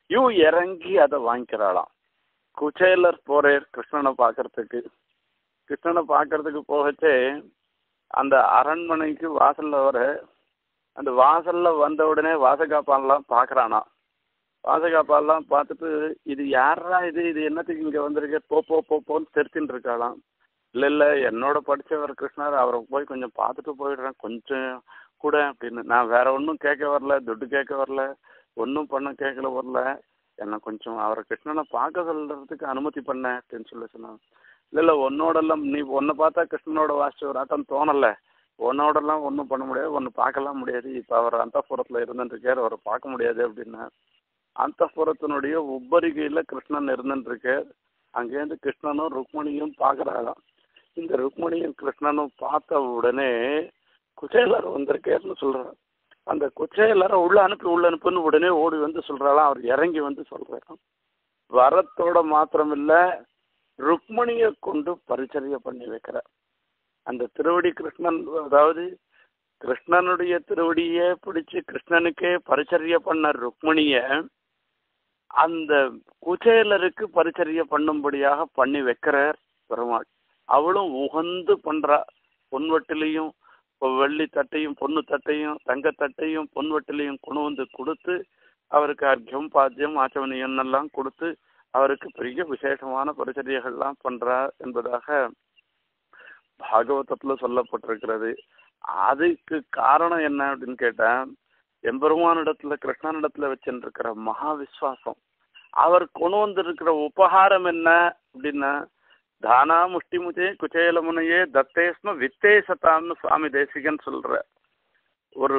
இவ இறங்கி அதை வாங்கிக்கிறாளாம் குச்சேலர் போறார் கிருஷ்ணனை பார்க்கறதுக்கு கிருஷ்ணனை பார்க்கறதுக்கு போகச்சே அந்த அரண்மனைக்கு வாசல்ல வர அந்த வாசல்ல வந்த உடனே வாசகாப்பான்லாம் பார்க்கறானா வாசகாப்பான்லாம் பார்த்துட்டு இது யாரா இது இது என்னத்துக்கு இங்க வந்திருக்கு போ போ போ போன்னு தெரிச்சுட்டு இருக்காளாம் இல்ல இல்ல என்னோட படிச்சவர் கிருஷ்ணர் அவரை போய் கொஞ்சம் பார்த்துட்டு போயிடுறேன் கொஞ்சம் கூட அப்படின்னு நான் வேற ஒன்றும் கேட்க வரல துட்டு கேட்க வரல ஒன்றும் பண்ண கேட்கல வரல என்ன கொஞ்சம் அவரை கிருஷ்ணனை பார்க்க சொல்றதுக்கு அனுமதி பண்ண அப்படின்னு சொல்லி சொன்னாங்க இல்ல இல்ல உன்னோடெல்லாம் நீ உன்னை பார்த்தா கிருஷ்ணனோட வாசிச்சவர் ஆட்டம் தோணல உன்னோடெல்லாம் ஒன்றும் பண்ண முடியாது ஒன்று பார்க்கலாம் முடியாது இப்போ அவர் அந்தப்புறத்தில் இருந்துட்டுருக்கார் அவரை பார்க்க முடியாது அப்படின்னா அந்தப்புறத்தினுடைய உப்பரிகையில் கிருஷ்ணன் இருந்துட்டுருக்கார் அங்கேருந்து கிருஷ்ணனும் ருக்மணியும் பார்க்குறாராம் இந்த ருக்மணியும் கிருஷ்ணனும் பார்த்த உடனே குச்சேலர் வந்திருக்காருன்னு சொல்கிறார் அந்த குச்சேலரை உள்ள அனுப்பி உள்ள அனுப்புன்னு உடனே ஓடி வந்து சொல்கிறாளாம் அவர் இறங்கி வந்து சொல்கிறாராம் வரத்தோட மாத்திரமில்ல ருக்மணியை கொண்டு பரிச்சரிய பண்ணி வைக்கிறார் அந்த திருவடி கிருஷ்ணன் அதாவது கிருஷ்ணனுடைய திருவடியே பிடிச்சு கிருஷ்ணனுக்கே பரிச்சரிய பண்ண ருக்மணிய அந்த குச்சேலருக்கு பரிச்சரிய பண்ணும்படியாக பண்ணி வைக்கிறார் பெருமாள் அவளும் உகந்து பண்றா பொன்வட்டிலையும் இப்போ வெள்ளி தட்டையும் பொண்ணு தட்டையும் தங்கத்தட்டையும் பொன்வட்டிலையும் கொண்டு வந்து கொடுத்து அவருக்கு அர்க்கியம் பாத்தியம் ஆச்சமனியம் எல்லாம் கொடுத்து அவருக்கு பெரிய விசேஷமான பரிச்சரியங்கள்லாம் பண்றா என்பதாக பாகவதத்துல சொல்லப்பட்டிருக்கிறது அதுக்கு காரணம் என்ன அப்படின்னு கேட்டா எம்பெருமானிடத்துல கிருஷ்ணனிடத்துல வச்சுருக்கிற மகா விஸ்வாசம் அவர் கொண்டு வந்திருக்கிற உபகாரம் என்ன அப்படின்னா தானா முஷ்டிமுதே குச்சேலமுனையே தத்தேஸ்ம வித்தேசத்தான்னு சுவாமி தேசிகன் சொல்ற ஒரு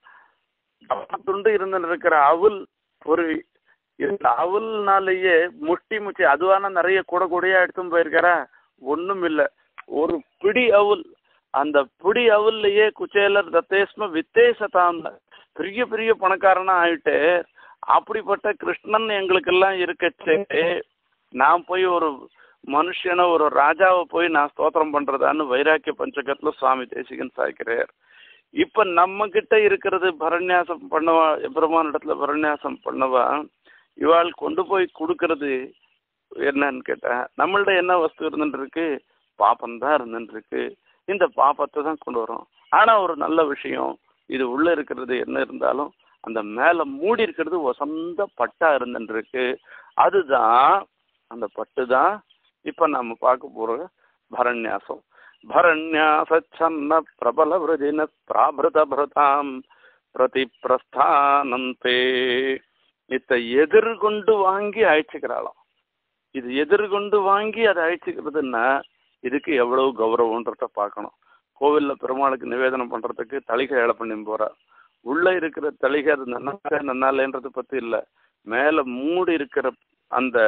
துண்டு இருந்துன்னு இருக்கிற அவுல் ஒரு இந்த அவுல்னாலேயே முஷ்டி முச்சி அதுவான நிறைய கூட கூடையா எடுத்துன்னு போயிருக்காரா ஒண்ணும் இல்லை ஒரு பிடி அவுல் அந்த பிடி அவுல்லையே குச்சேலர் தத்தேஸ்ம வித்தேசதான் பெரிய பெரிய பணக்காரனா ஆயிட்டு அப்படிப்பட்ட கிருஷ்ணன் எங்களுக்கெல்லாம் இருக்கச்சே நான் போய் ஒரு மனுஷனை ஒரு ராஜாவை போய் நான் ஸ்தோத்திரம் பண்றதான்னு வைராக்கிய பஞ்சகத்துல சுவாமி தேசிகன் சாய்க்கிறார் இப்ப நம்ம கிட்ட இருக்கிறது பரநியாசம் பண்ணவா பெருமான இடத்துல பரநியாசம் பண்ணவா இவாள் கொண்டு போய் கொடுக்கறது என்னன்னு கேட்டா நம்மள்ட என்ன வஸ்து இருந்துட்டு இருக்கு பாப்பம் தான் இருந்துட்டு இருக்கு இந்த பாப்பத்தை தான் கொண்டு வரோம் ஆனா ஒரு நல்ல விஷயம் இது உள்ள இருக்கிறது என்ன இருந்தாலும் அந்த மேல மூடி இருக்கிறது வசந்த பட்டா இருந்துட்டு இருக்கு அதுதான் அந்த பட்டு தான் இப்ப நம்ம பார்க்க போற பரநியாசம் பரநியாசன்ன பிரபல விரதின பிராபிருத பிரதாம் பிரதி பிரஸ்தானந்தே இத்த எதிர்கொண்டு வாங்கி அழைச்சிக்கிறாளாம் இது எதிர்கொண்டு வாங்கி அதை அழைச்சிக்கிறதுன்னா இதுக்கு எவ்வளவு கௌரவன்றத பார்க்கணும் கோவில்ல பெருமாளுக்கு நிவேதனம் பண்றதுக்கு தளிகை ஏழை பண்ணி போறா உள்ள இருக்கிற தளிகை அது நன்னால நன்னாலேன்றது பத்தி இல்ல மேல மூடி இருக்கிற அந்த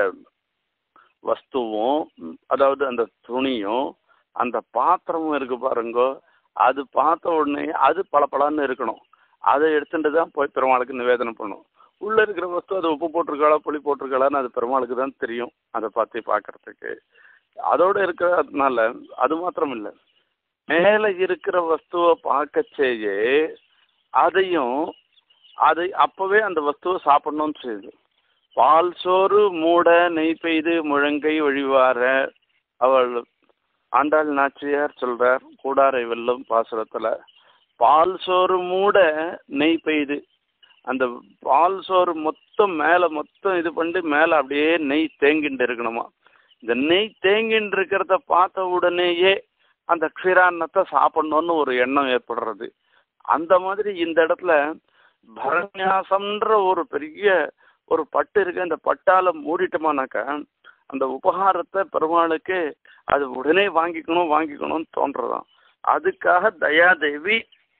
வஸ்துவும் அதாவது அந்த துணியும் அந்த பாத்திரமும் இருக்கு பாருங்க அது பார்த்த உடனே அது பளபளன்னு இருக்கணும் அதை எடுத்துட்டு தான் போய் பெருமாளுக்கு நிவேதனம் பண்ணும் உள்ள இருக்கிற வஸ்து அது உப்பு போட்டிருக்காளா புளி போட்டிருக்காளான்னு அது பெருமாளுக்கு தான் தெரியும் அதை பார்த்து பார்க்கறதுக்கு அதோட இருக்கிறதுனால அது மாத்திரம் இல்லை மேல இருக்கிற வஸ்துவை பார்க்கச்சேயே அதையும் அதை அப்பவே அந்த வஸ்துவை சாப்பிடணும்னு செய்யுது பால் சோறு மூட நெய் பெய்து முழங்கை வழிவார அவள் ஆண்டாள் நாச்சியார் சொல்றார் கூடாரை வெல்லும் பாசுரத்துல பால் சோறு மூட நெய் பெய்து அந்த பால் சோறு மொத்தம் மேல மொத்தம் இது பண்ணி மேல அப்படியே நெய் தேங்கிட்டு இருக்கணுமா இந்த நெய் தேங்கின்னு இருக்கிறத பார்த்த உடனேயே அந்த க்ஷீரான்னத்தை சாப்பிடணும்னு ஒரு எண்ணம் ஏற்படுறது அந்த மாதிரி இந்த இடத்துல பரநியாசம்ன்ற ஒரு பெரிய ஒரு பட்டு இருக்கு அந்த பட்டால மூடிட்டோமானாக்கா அந்த உபகாரத்தை பெருமாளுக்கு அது உடனே வாங்கிக்கணும் வாங்கிக்கணும்னு தோன்றதாம் அதுக்காக தயாதேவி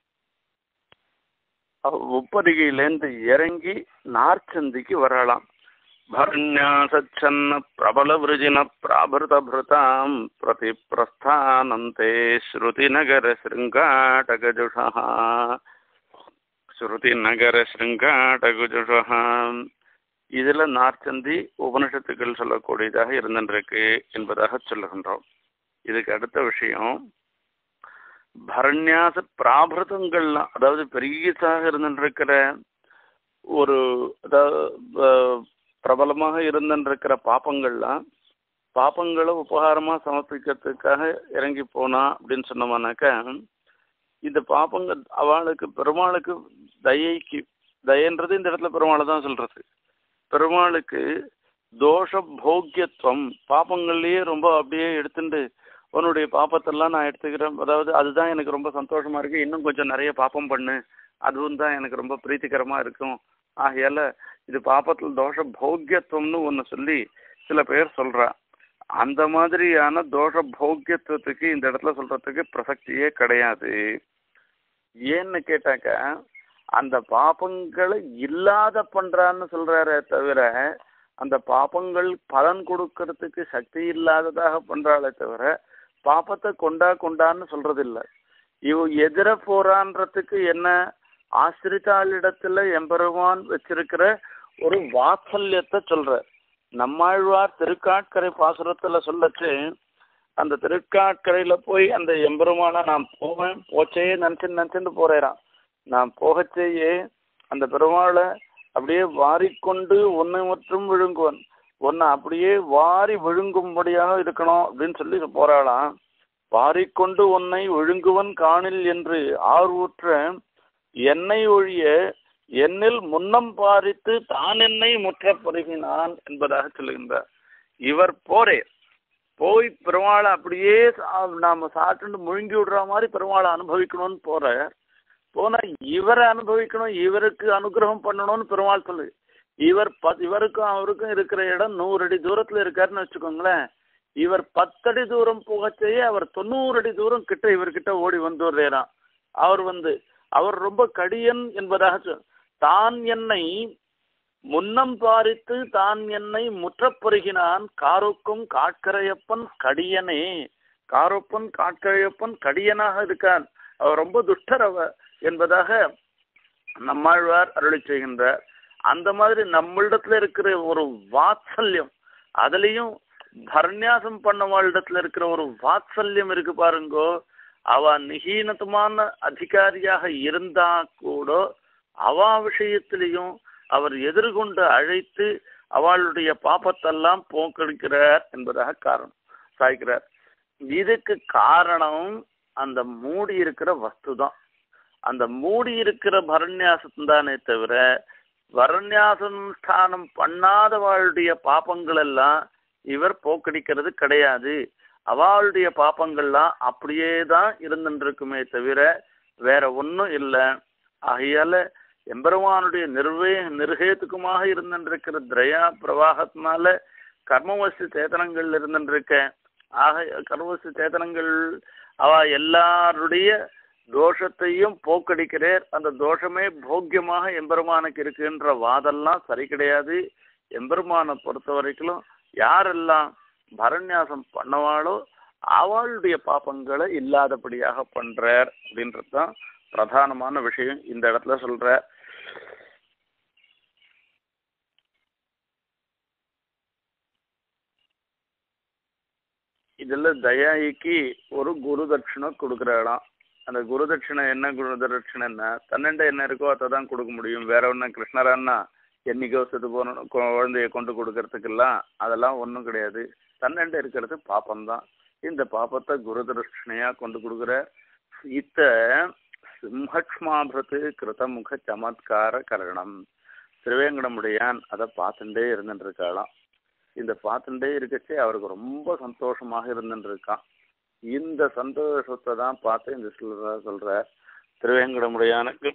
உப்பரிகையிலேருந்து இறங்கி நார்ச்சந்திக்கு வரலாம் भरन्यासच्छन्न प्रबलवृजिनप्राभृतभृतां प्रति प्रस्थानन्ते श्रुतिनगरशृङ्गाटगजुषः ஸ்ருதிநகரஸ்ருங்காடகுஜுஷः இதில் நார்ச்சந்தி உபனிஷத்துக்கள் சொல்லக்கூடியதாக இருந்திருக்கு என்பதாக சொல்லுகின்றோம் இதுக்கு அடுத்த விஷயம் பரண்யாச பிராபிருதங்கள்லாம் அதாவது பெரியதாக இருந்துருக்கிற ஒரு அதாவது பிரபலமாக இருந்துருக்கிற பாப்பங்கள்லாம் பாப்பங்களை உபகாரமா சமர்ப்பிக்கிறதுக்காக இறங்கி போனா அப்படின்னு சொன்னோம்னாக்கா இந்த பாப்பங்க அவளுக்கு பெருமாளுக்கு தயைக்கு தயன்றது இந்த இடத்துல பெருமாளை தான் சொல்றது பெருமாளுக்கு தோஷ போக்கியத்துவம் பாப்பங்கள்லயே ரொம்ப அப்படியே எடுத்துட்டு உன்னுடைய பாப்பத்தெல்லாம் நான் எடுத்துக்கிறேன் அதாவது அதுதான் எனக்கு ரொம்ப சந்தோஷமா இருக்கு இன்னும் கொஞ்சம் நிறைய பாப்பம் பண்ணு அதுவும் தான் எனக்கு ரொம்ப பிரீத்திகரமா இருக்கும் ஆகையால இது பாப்பத்தில் தோஷ போக்கியத்துவம்னு ஒன்று சொல்லி சில பேர் சொல்றா அந்த மாதிரியான தோஷ போக்கியத்துவத்துக்கு இந்த இடத்துல சொல்றதுக்கு பிரசக்தியே கிடையாது ஏன்னு கேட்டாக்க அந்த பாப்பங்களை இல்லாத பண்றான்னு சொல்றாரே தவிர அந்த பாப்பங்கள் பலன் கொடுக்கறதுக்கு சக்தி இல்லாததாக பண்றாளே தவிர பாப்பத்தை கொண்டா கொண்டான்னு சொல்றது இல்ல இவ எதிர போறான்றதுக்கு என்ன ஆசிரித்தாளிடத்துல எம்பெருமான் வச்சிருக்கிற ஒரு வாத்சல்யத்தை சொல்ற நம்மாழ்வார் திருக்காட்கரை பாசுரத்துல சொல்லச்சு அந்த திருக்காட்கரையில போய் அந்த எம்பெருமான நான் போவேன் போச்சையே நினைச்சு நினைச்சுட்டு போறேறான் நான் போகச்சேயே அந்த பெருமாளை அப்படியே வாரிக்கொண்டு ஒன்னை மற்றும் விழுங்குவன் ஒன்னை அப்படியே வாரி விழுங்கும்படியாக இருக்கணும் அப்படின்னு சொல்லி போறாளாம் வாரிக்கொண்டு உன்னை விழுங்குவன் காணில் என்று ஆர்வூற்ற என்னை ஒழிய என்னில் முன்னம் பாரித்து தான் என்னை முற்ற பருகினான் என்பதாக சொல்லுகின்றார் இவர் போரே போய் பெருமாளை அப்படியே சா- நாம சாப்பிட்டு முழுங்கி விடுற மாதிரி பெருமாளை அனுபவிக்கணும்னு போற போனா இவரை அனுபவிக்கணும் இவருக்கு அனுகிரகம் பண்ணணும்னு பெருமாள் சொல்லு இவர் ப- இவருக்கும் அவருக்கும் இருக்கிற இடம் நூறு அடி தூரத்துல இருக்காருன்னு வச்சுக்கோங்களேன் இவர் பத்தடி தூரம் போகச்சேயே அவர் தொண்ணூறு அடி தூரம் கிட்ட இவர்கிட்ட ஓடி வந்துடுறாராம் அவர் வந்து அவர் ரொம்ப கடியன் என்பதாக சொல் தான் என்னை முன்னம் பாரித்து தான் என்னை முற்றப்பருகினான் காருக்கும் காட்கரையப்பன் கடியனே காரொப்பன் காட்கரையப்பன் கடியனாக இருக்கான் அவர் ரொம்ப துஷ்டர் அவ என்பதாக நம்மாழ்வார் அருளி செய்கின்றார் அந்த மாதிரி நம்மளிடத்துல இருக்கிற ஒரு வாத்சல்யம் அதுலயும் பர்ணியாசம் பண்ணவாளிடத்துல இருக்கிற ஒரு வாத்சல்யம் இருக்கு பாருங்கோ அவ நிகீனத்துமான அதிகாரியாக இருந்தா கூட அவா விஷயத்திலையும் அவர் எதிர்கொண்டு அழைத்து அவளுடைய பாப்பத்தெல்லாம் போக்கடிக்கிறார் என்பதாக காரணம் சாய்க்கிறார் இதுக்கு காரணம் அந்த மூடி இருக்கிற வஸ்து தான் அந்த மூடி இருக்கிற பரண்யாசம் தானே தவிர வரண்யாசனுஷ்டானம் பண்ணாதவாளுடைய பாப்பங்கள் எல்லாம் இவர் போக்கடிக்கிறது கிடையாது அவளுடைய பாப்பங்கள்லாம் அப்படியே தான் இருந்துருக்குமே தவிர வேற ஒன்றும் இல்லை ஆகையால எம்பெருமானுடைய நிர்வே நிர்ஹேத்துக்குமாக இருந்திருக்கிற திரயா பிரவாகத்தினால கர்மவசு சேதனங்கள் இருந்திருக்க ஆக கர்மவசு சேதனங்கள் அவ எல்லாருடைய தோஷத்தையும் போக்கடிக்கிறேர் அந்த தோஷமே போக்கியமாக எம்பெருமானுக்கு இருக்குன்ற வாதெல்லாம் சரி கிடையாது எம்பெருமானை பொறுத்த வரைக்கும் யாரெல்லாம் பரநியாசம் பண்ணவாளோ அவளுடைய பாப்பங்களை இல்லாதபடியாக பண்றார் அப்படின்றது தான் பிரதானமான விஷயம் இந்த இடத்துல சொல்ற இதுல தயாயிக்கு ஒரு குரு தட்சிணை கொடுக்குற இடம் அந்த குரு தட்சிணை என்ன குரு தட்சிணைன்னா தன்னண்ட என்ன இருக்கோ அதை தான் கொடுக்க முடியும் வேற ஒன்றும் கிருஷ்ணரான்னா என்னைக்கோ செத்து போன குழந்தைய கொண்டு கொடுக்கறதுக்கெல்லாம் அதெல்லாம் ஒன்றும் கிடையாது தன்னண்ட இருக்கிறது பாப்பம்தான் இந்த பாப்பத்தை குரு தட்சிணையா கொண்டு கொடுக்குற இத்த சிம்ஹக்ஷ்மாபிரத்து கிருதமுக சமத்கார கரணம் திருவேங்கடமுடையான் அதை பார்த்துட்டே இருந்துட்டு இருக்காளாம் இந்த பார்த்துட்டே இருக்கச்சே அவருக்கு ரொம்ப சந்தோஷமாக இருந்துட்டு இருக்கான் இந்த சந்தோஷத்தை தான் பார்த்து இந்த சொல்ற சொல்ற திருவேங்கடமுடையானுக்கு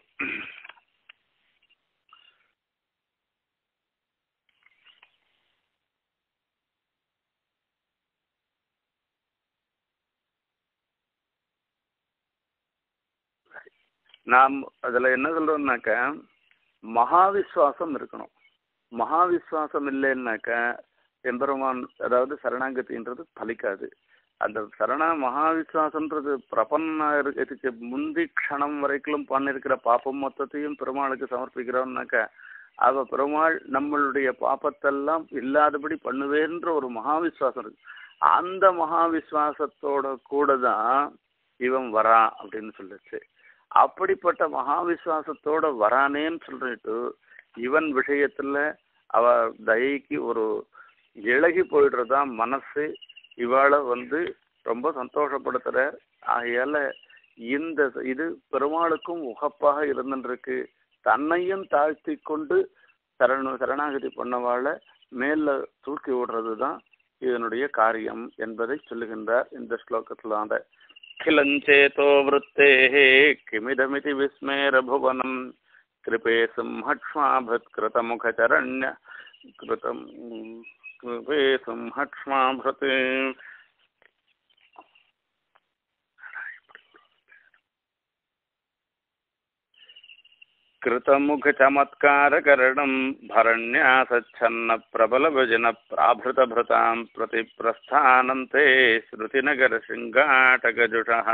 நாம் அதுல என்ன சொல்றோம்னாக்க மகாவிஸ்வாசம் இருக்கணும் மகாவிஸ்வாசம் இல்லைன்னாக்க எம்பெருமான் அதாவது சரணாகதின்றது பலிக்காது அந்த சரணா மகாவிஸ்வாசன்றது பிரபன்னா இதுக்கு முந்தி க்ஷணம் வரைக்கும் பண்ணிருக்கிற பாப்பம் மொத்தத்தையும் பெருமாளுக்கு சமர்ப்பிக்கிறோம்னாக்க அவ பெருமாள் நம்மளுடைய பாப்பத்தெல்லாம் இல்லாதபடி பண்ணுவேன்ற ஒரு மகாவிஸ்வாசம் இருக்கு அந்த மகாவிஸ்வாசத்தோட கூட தான் இவன் வரான் அப்படின்னு சொல்லிச்சு அப்படிப்பட்ட மகாவிஸ்வாசத்தோட வரானேன்னு சொல்லிட்டு இவன் விஷயத்துல அவ தயைக்கு ஒரு இழகி போயிடுறதா மனசு இவாளை வந்து ரொம்ப சந்தோஷப்படுத்துற ஆகையால இந்த இது பெருமாளுக்கும் உகப்பாக இருந்துருக்கு தன்னையும் தாழ்த்தி கொண்டு சரண சரணாகதி பண்ணவாள மேல தூக்கி விடுறது தான் இதனுடைய காரியம் என்பதை சொல்லுகின்றார் இந்த ஸ்லோகத்தில் அந்த கிளஞ்சேதோ விருத்தேः கிமிதமிதி விஸ்மேரபுவனம் கிருபே சிம்ஹக்ஷ்மாபத் கிருதமுகச்சரண்ய கிருதம் கிருபே சிம்ஹக்ஷ்மாபத் कृतमुखचमत्कारकरणम् भरण्यासच्छन्नप्रबलभजनप्राभृतभृताम् प्रतिप्रस्थानन्ते श्रुतिनगरशृङ्गाटगजुषः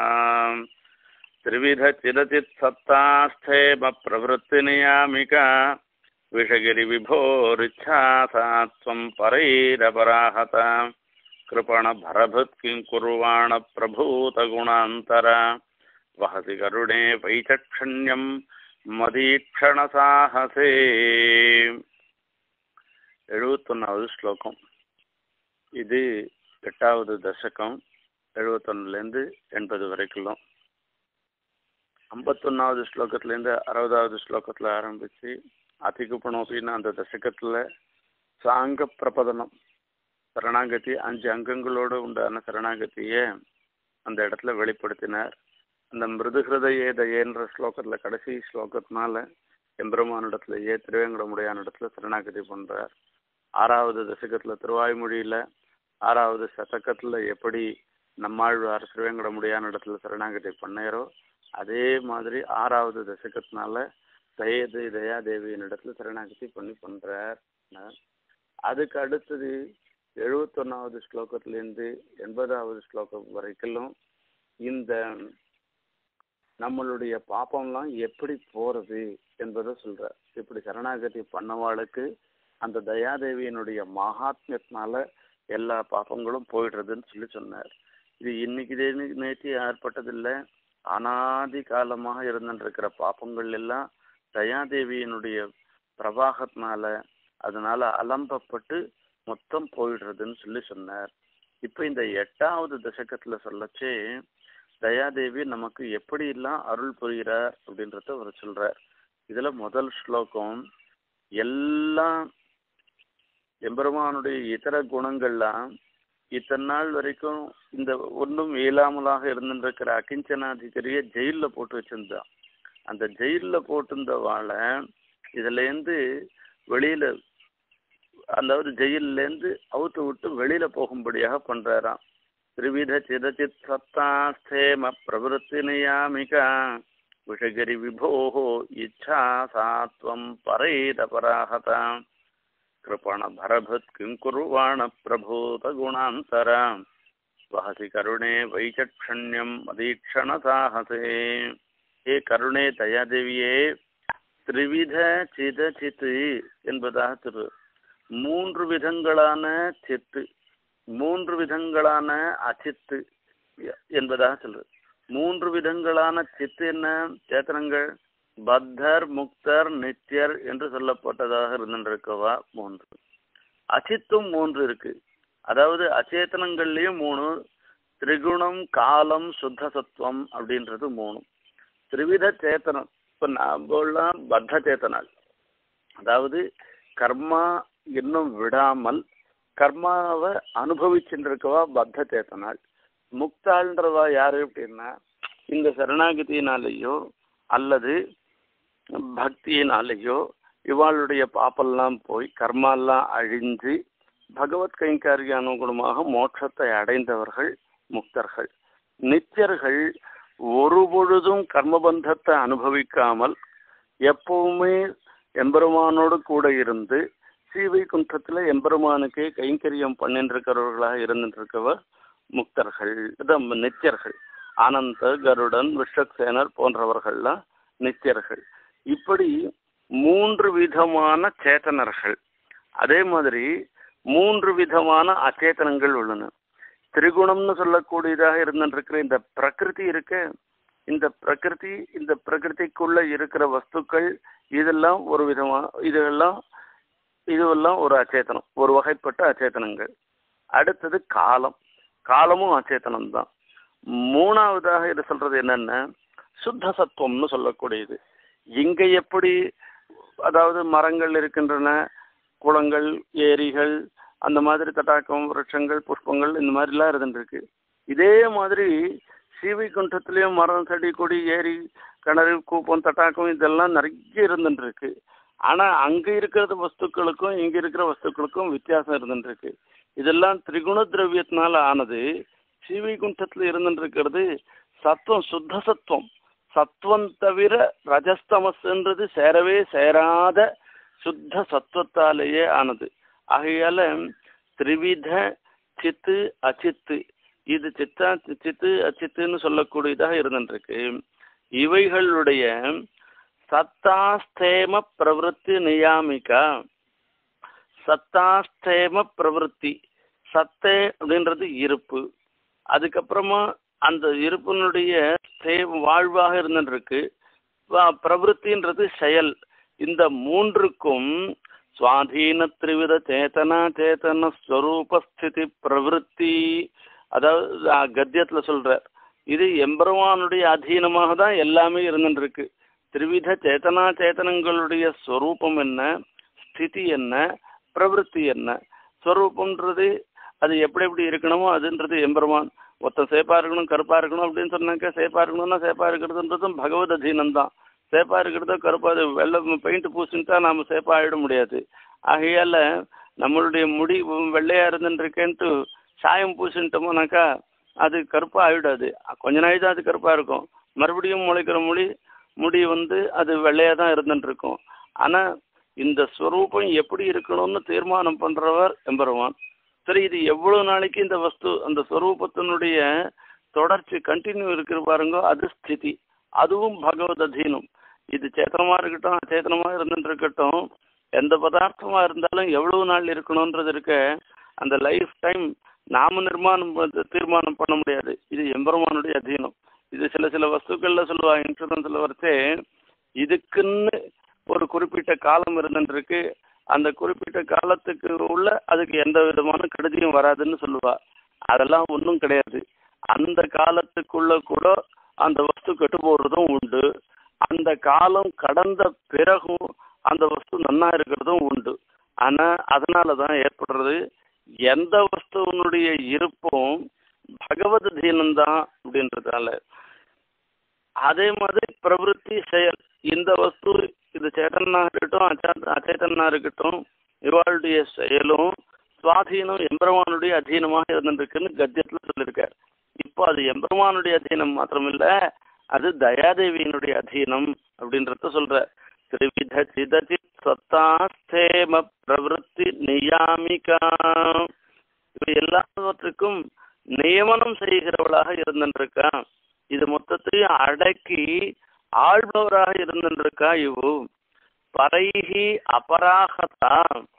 त्रिविधचिरचित्सत्तास्थेमप्रवृत्तिनियामिका विषगिरिविभोरिच्छा सा त्वम् परैरपराहत कृपणभरभृत् किं कुर्वाण प्रभूतगुणान्तर वहसि करुणे वैचक्षण्यम् மதீக்ஷண சாகசே எழுபத்தொன்னாவது ஸ்லோகம் இது எட்டாவது தசகம் எழுபத்தொன்னுலேருந்து எண்பது வரைக்கும் ஐம்பத்தொன்னாவது ஸ்லோகத்துலேருந்து அறுபதாவது ஸ்லோகத்தில் ஆரம்பித்து அதிகுப்பணோப்பின்னு அந்த தசகத்தில் சாங்க பிரபதனம் சரணாகதி அஞ்சு அங்கங்களோடு உண்டான சரணாகதியை அந்த இடத்துல வெளிப்படுத்தினார் அந்த மிருதுகிருதையே தயேன்ற ஸ்லோகத்தில் கடைசி ஸ்லோகத்தினால எம்பெருமானிடத்துலயே திருவேங்கடமுடையானிடத்துல சரணாகதி பண்ணுறார் ஆறாவது தசகத்தில் திருவாய்மொழியில் ஆறாவது சதக்கத்தில் எப்படி நம்மாழ்வார் திருவேங்கடமுடையானிடத்துல சரணாகதி பண்ணாரோ அதே மாதிரி ஆறாவது தசகத்தினால தயது தயாதேவியின் இடத்துல சரணாகதி பண்ணி பண்ணுறார் அதுக்கு அடுத்தது எழுபத்தொன்னாவது ஸ்லோகத்திலேருந்து எண்பதாவது ஸ்லோகம் வரைக்கும் இந்த நம்மளுடைய பாப்பம்லாம் எப்படி போறது என்பதை சொல்றார் இப்படி சரணாகதி பண்ணவாளுக்கு அந்த தயாதேவியினுடைய மகாத்மியத்தினால எல்லா பாப்பங்களும் போயிடுறதுன்னு சொல்லி சொன்னார் இது இன்னைக்கு நேற்று ஏற்பட்டதில்லை அனாதி காலமாக இருந்துருக்கிற பாப்பங்கள் எல்லாம் தயாதேவியினுடைய பிரவாகத்தினால அதனால அலம்பப்பட்டு மொத்தம் போயிடுறதுன்னு சொல்லி சொன்னார் இப்போ இந்த எட்டாவது தசகத்துல சொல்லச்சே தயாதேவி நமக்கு எப்படியெல்லாம் அருள் புரிகிறார் அப்படின்றத அவர் சொல்றார் இதுல முதல் ஸ்லோகம் எல்லாம் எம்பெருமானுடைய இதர குணங்கள்லாம் இத்தனை நாள் வரைக்கும் இந்த ஒன்றும் இயலாமலாக இருந்துருக்கிற அகிஞ்சனாதிகாரிய ஜெயில்ல போட்டு வச்சிருந்தான் அந்த ஜெயில்ல போட்டிருந்த வாழை இதுல இருந்து வெளியில அதாவது ஜெயிலேருந்து அவுத்து விட்டு வெளியில போகும்படியாக பண்றாராம் त्रिविध चिदचित् सत्तास्थेम प्रवृत्तिनियामिका विषगिरि विभोः इच्छा सा त्वं परैरपराहत कृपणभरभृत् किं कुर्वाण प्रभूतगुणान्तर वहसि करुणे वैचक्षण्यं मदीक्षणसाहसे हे கருணே தயாதேவியே திரிவித சித சித்து என்பதாக திரு மூன்று விதங்களான சித்து மூன்று விதங்களான அச்சித்து என்பதாக சொல்றது மூன்று விதங்களான சித்து என்ன சேத்தனங்கள் பத்தர் முக்தர் நித்தியர் என்று சொல்லப்பட்டதாக இருந்திருக்கவா மூன்று அச்சித்தும் மூன்று இருக்கு அதாவது அச்சேத்தனங்கள்லயும் மூணு திரிகுணம் காலம் சுத்த சத்துவம் அப்படின்றது மூணு திரிவித சேத்தனம் இப்ப நாமெல்லாம் பத்த சேத்தனால் அதாவது கர்மா இன்னும் விடாமல் கர்மாவை அனுபவிச்சுருக்கவா பத்த சேத்தனாள் முக்தாள்ன்றவா யாரு அப்படின்னா இந்த சரணாகதியினாலேயோ அல்லது பக்தியினாலேயோ இவாளுடைய பாப்பெல்லாம் போய் கர்மாலாம் அழிஞ்சு பகவத் கைங்கரிய அனுகுணமாக மோட்சத்தை அடைந்தவர்கள் முக்தர்கள் நித்தியர்கள் ஒரு பொழுதும் கர்மபந்தத்தை அனுபவிக்காமல் எப்பவுமே எம்பெருமானோடு கூட இருந்து ஸ்ரீவைகுண்டத்தில் எம்பெருமானுக்கே கைங்கரியம் பண்ணின்றிருக்கிறவர்களாக இருந்துருக்கவர் முக்தர்கள் இதான் நித்தியர்கள் ஆனந்த கருடன் விஷக்சேனர் போன்றவர்கள்லாம் நித்தியர்கள் இப்படி மூன்று விதமான சேத்தனர்கள் அதே மாதிரி மூன்று விதமான அச்சேதனங்கள் உள்ளன திரிகுணம்னு சொல்லக்கூடியதாக இருந்துருக்கிற இந்த பிரகிருதி இருக்க இந்த பிரகிருதி இந்த பிரகிருதிக்குள்ள இருக்கிற வஸ்துக்கள் இதெல்லாம் ஒரு விதமா இதெல்லாம் இதுவெல்லாம் ஒரு அச்சேதனம் ஒரு வகைப்பட்ட அச்சேதனங்கள் அடுத்தது காலம் காலமும் அச்சேதனம் தான் மூணாவதாக இது சொல்றது என்னன்னா சுத்த சத்துவம்னு சொல்லக்கூடியது இங்க எப்படி அதாவது மரங்கள் இருக்கின்றன குளங்கள் ஏரிகள் அந்த மாதிரி தட்டாக்கம் விருட்சங்கள் புஷ்பங்கள் இந்த மாதிரிலாம் இருந்துருக்கு இதே மாதிரி ஸ்ரீவைகுண்டத்துலேயும் மரம் செடி கொடி ஏரி கிணறு கூப்பம் தட்டாக்கம் இதெல்லாம் நிறைய இருந்துருக்கு ஆனால் அங்கே இருக்கிற வஸ்துக்களுக்கும் இங்கே இருக்கிற வஸ்துக்களுக்கும் வித்தியாசம் இருந்துருக்கு இதெல்லாம் திரிகுண திரவியத்தினால ஆனது ஸ்ரீவைகுண்டத்தில் இருந்துருக்கிறது சத்துவம் சுத்த சத்துவம் சத்துவம் தவிர ரஜஸ்தமஸ்ன்றது சேரவே சேராத சுத்த சத்துவத்தாலேயே ஆனது ஆகையால திரிவித சித்து அச்சித்து இது சித்தா சித்து அச்சித்துன்னு சொல்லக்கூடியதாக இருந்துருக்கு இவைகளுடைய சத்தாஸ்தேம பிரவருத்தி நியாமிகா சத்தாஸ்தேம பிரவருத்தி சத்தே அப்படின்றது இருப்பு அதுக்கப்புறமா அந்த இருப்பினுடைய வாழ்வாக இருந்துருக்கு பிரவருத்தின்றது செயல் இந்த மூன்றுக்கும் சுவாதீன திரிவித சேத்தனா சேத்தன ஸ்வரூபஸ்திதி பிரவருத்தி அதாவது கத்தியத்தில் சொல்றார் இது எம்பெருமானுடைய அதீனமாக தான் எல்லாமே இருந்துருக்கு திரிவித சேத்தனா சேத்தனங்களுடைய ஸ்வரூபம் என்ன ஸ்திதி என்ன பிரவருத்தி என்ன ஸ்வரூபம்ன்றது அது எப்படி எப்படி இருக்கணுமோ அதுன்றது எம்பெருமான் ஒருத்தன் சேப்பா இருக்கணும் கருப்பா இருக்கணும் அப்படின்னு சொன்னாக்க சேப்பா இருக்கணும்னா சேப்பா இருக்கிறதுன்றதும் பகவத் அதீனம் தான் சேப்பா இருக்கிறதோ கருப்பா அது வெள்ளை பெயிண்ட் பூசிட்டா நாம சேப்பா ஆயிட முடியாது ஆகையால நம்மளுடைய முடி வெள்ளையா இருந்துருக்கேன்ட்டு சாயம் பூசிட்டோம்னாக்கா அது கருப்பா ஆயிடாது கொஞ்ச நாள் தான் அது கருப்பா இருக்கும் மறுபடியும் முளைக்கிற முடி முடி வந்து அது வெள்ளையா தான் இருந்துட்டு இருக்கும் ஆனா இந்த ஸ்வரூபம் எப்படி இருக்கணும்னு தீர்மானம் பண்றவர் எம்பெருமான் சரி இது எவ்வளவு நாளைக்கு இந்த வஸ்து அந்த ஸ்வரூபத்தினுடைய தொடர்ச்சி கண்டினியூ இருக்கிற பாருங்க அது ஸ்திதி அதுவும் பகவத் அதீனம் இது சேத்தனமா இருக்கட்டும் அச்சேதனமா இருந்துட்டு இருக்கட்டும் எந்த பதார்த்தமா இருந்தாலும் எவ்வளவு நாள் இருக்கணும்ன்றது இருக்க அந்த லைஃப் டைம் நாம நிர்மாணம் தீர்மானம் பண்ண முடியாது இது எம்பெருமானுடைய அதீனம் இது சில சில வஸ்துக்கள்ல சொல்லுவா இன்சூரன்ஸ்ல வரைச்சே இதுக்குன்னு ஒரு குறிப்பிட்ட காலம் இருந்துருக்கு அந்த குறிப்பிட்ட காலத்துக்கு உள்ள அதுக்கு எந்த விதமான கெடுதியும் வராதுன்னு சொல்லுவா அதெல்லாம் ஒன்றும் கிடையாது அந்த காலத்துக்குள்ள கூட அந்த வஸ்து கெட்டு போடுறதும் உண்டு அந்த காலம் கடந்த பிறகும் அந்த வஸ்து நன்னா இருக்கிறதும் உண்டு ஆனா அதனால தான் ஏற்படுறது எந்த வஸ்துவனுடைய இருப்பும் பகவத் தீனம்தான் அப்படின்றதால அதே மாதிரி பிரவருத்தி செயல் இந்த வஸ்து இது சேத்தனா இருக்கட்டும் அச்சா அச்சேதனா இருக்கட்டும் இவாளுடைய செயலும் சுவாதீனம் எம்பெருமானுடைய அதீனமாக இருந்துருக்குன்னு கத்தியத்தில் சொல்லியிருக்கார் இப்போ அது எம்பெருமானுடைய அதீனம் மாத்திரமில்ல அது தயாதேவியினுடைய அதீனம் அப்படின்றத சொல்ற திரிவித சிதச்சித் சத்தாஸ்தேம பிரவருத்தி நியாமிகா இவை எல்லாவற்றுக்கும் நியமனம் செய்கிறவளாக இருந்துருக்கா இது மொத்தத்தையும் அடக்கி ஆள்பவராக இருந்துருக்கா இவு பரைகி அபராகதா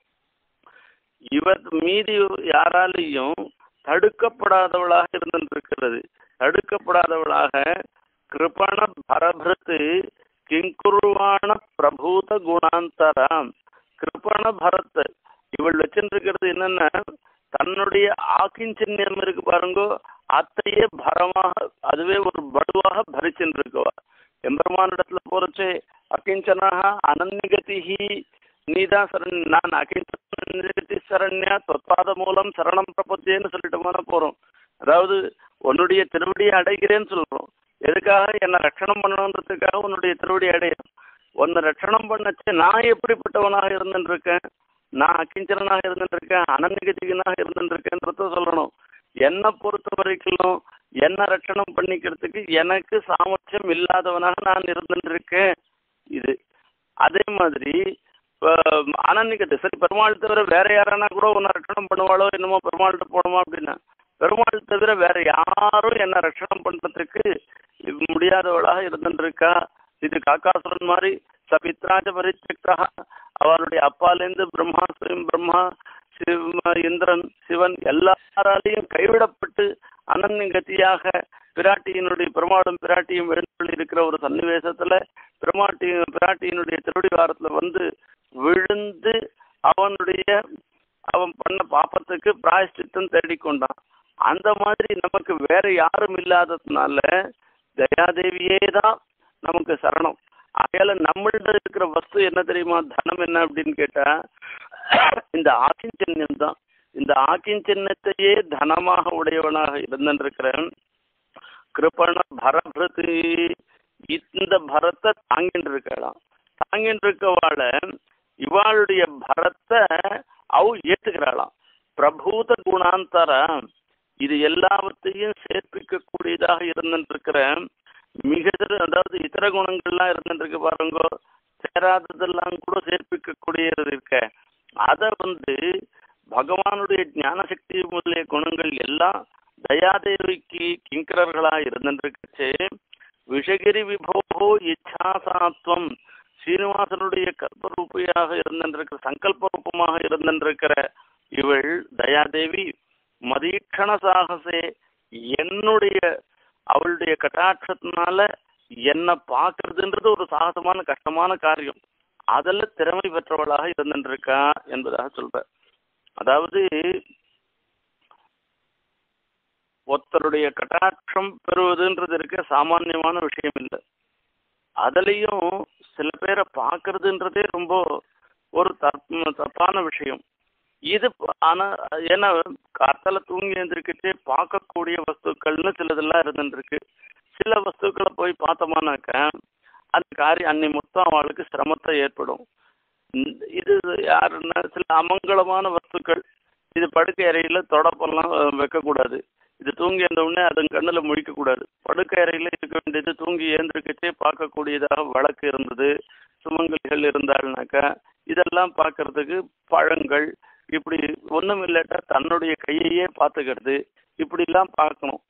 இவர் மீதி யாராலையும் தடுக்கப்படாதவளாக இருந்திருக்கிறது தடுக்கப்படாதவளாக கிருபண பரபிருத்து கிங்குருவான பிரபூத குணாந்தராம் கிருபண பரத் இவள் வச்சிருக்கிறது என்னன்னா தன்னுடைய ஆக்கிஞ்சன்யம் இருக்கு பாருங்கோ அத்தையே பரமாக அதுவே ஒரு படுவாக பரிச்சுட்டு இருக்கவா எம்பெருமானிடத்துல போறச்சே அகிஞ்சனாக அனன்யகதிஹி நீதான் சரண் நான் அகிஞ்சனி சரண்யா தொத்பாத மூலம் சரணம் பிரபத்தியன்னு சொல்லிட்டோம்னா போறோம் அதாவது உன்னுடைய திருவடியை அடைகிறேன்னு சொல்றோம் எதுக்காக என்னை ரட்சணம் பண்ணணுன்றதுக்காக உன்னுடைய திருவடி அடையும் உன்னை ரட்சணம் பண்ணச்சு நான் எப்படிப்பட்டவனாக இருந்துட்டு இருக்கேன் நான் அக்கிஞ்சனாக இருந்துட்டு இருக்கேன் அனநிகதிகனாக இருந்துட்டு இருக்கேன்றத சொல்லணும் என்னை பொறுத்த வரைக்கும் என்ன ரட்சணம் பண்ணிக்கிறதுக்கு எனக்கு சாமர்த்தியம் இல்லாதவனாக நான் இருந்துட்டு இருக்கேன் இது அதே மாதிரி அனநிகத்தை சரி பெருமாள் தவிர வேற யாரானா கூட உன்னை ரட்சணம் பண்ணுவாளோ என்னமோ பெருமாள்கிட்ட போகணுமா அப்படின்னா பெருமாள் தவிர வேற யாரும் என்ன ரட்சணம் பண்றதுக்கு முடியாதவளாக இருந்துட்டு இருக்கா இது காக்காசுரன் மாதிரி சபித்ராஜ பரிச்சக்தா அவருடைய அப்பாலேருந்து பிரம்மா ஸ்வயம் பிரம்மா சிவ இந்திரன் சிவன் எல்லாராலையும் கைவிடப்பட்டு அனன்ய கதியாக பிராட்டியினுடைய பெருமாளும் பிராட்டியும் எழுந்தொழி இருக்கிற ஒரு சன்னிவேசத்துல பெருமாட்டி பிராட்டியினுடைய திருவடி வாரத்துல வந்து விழுந்து அவனுடைய அவன் பண்ண பாப்பத்துக்கு பிராயஷ்டித்தம் தேடிக்கொண்டான் அந்த மாதிரி நமக்கு வேற யாரும் இல்லாததுனால தயாதேவியே தான் நமக்கு சரணம் ஆகையால நம்மள்ட இருக்கிற வஸ்து என்ன தெரியுமா தனம் என்ன அப்படின்னு கேட்டா இந்த ஆக்கிஞ்சன்யம் தான் இந்த ஆக்கிஞ்சன்யத்தையே தனமாக உடையவனாக இருந்திருக்கிறேன் கிருபண பரபிரதி இந்த பரத்தை தாங்கிட்டு இருக்கலாம் தாங்கிட்டு இருக்கவாள இவாளுடைய பரத்தை அவ ஏத்துக்கிறாளாம் பிரபூத குணாந்தர இது எல்லாவற்றையும் சேர்ப்பிக்க கூடியதாக இருந்துருக்கிற மிக அதாவது இதர குணங்கள்லாம் இருந்துருக்கு பாருங்க சேராததெல்லாம் கூட சேர்ப்பிக்க கூடியது இருக்க அத வந்து பகவானுடைய ஞான சக்தி முதலிய குணங்கள் எல்லாம் தயாதேவிக்கு கிங்கரர்களா இருந்துருக்குச்சு விஷகிரி விபோகோ இச்சாசாத்வம் ஸ்ரீனிவாசனுடைய கல்பரூபியாக இருந்திருக்கிற சங்கல்ப ரூபமாக இருந்திருக்கிற இவள் தயாதேவி மதீட்சண சாகசே என்னுடைய அவளுடைய கட்டாட்சத்தினால என்ன பார்க்கறதுன்றது ஒரு சாகசமான கஷ்டமான காரியம் அதில் திறமை பெற்றவளாக இருந்திருக்கா என்பதாக சொல்ற அதாவது ஒருத்தருடைய கட்டாட்சம் பெறுவதுன்றது இருக்க சாமானியமான விஷயம் இல்லை அதுலேயும் சில பேரை பார்க்கறதுன்றதே ரொம்ப ஒரு தப் தப்பான விஷயம் இது ஆனா ஏன்னா காத்தால தூங்கி எழுந்திருக்கிட்டு பார்க்கக்கூடிய வஸ்துக்கள்னு சிலதெல்லாம் இருந்துருக்கு சில வஸ்துக்களை போய் பார்த்தோமானாக்க அந்த காரியம் அன்னை மொத்தம் அவளுக்கு சிரமத்தை ஏற்படும் இது யாருன்னா சில அமங்கலமான வஸ்துக்கள் இது படுக்கை அறையில தொடப்பெல்லாம் வைக்கக்கூடாது இது தூங்கி எழுந்த உடனே அதன் கண்ணில் முழிக்கக்கூடாது படுக்கை அறையில் இருக்க வேண்டியது தூங்கி ஏந்திருக்கச்சே பார்க்கக்கூடியதாக வழக்கு இருந்தது சுமங்கலிகள் இருந்தாள்னாக்கா இதெல்லாம் பார்க்கறதுக்கு பழங்கள் இப்படி ஒன்றும் இல்லாட்டா தன்னுடைய கையையே பார்த்துக்கிறது இப்படிலாம் பார்க்கணும்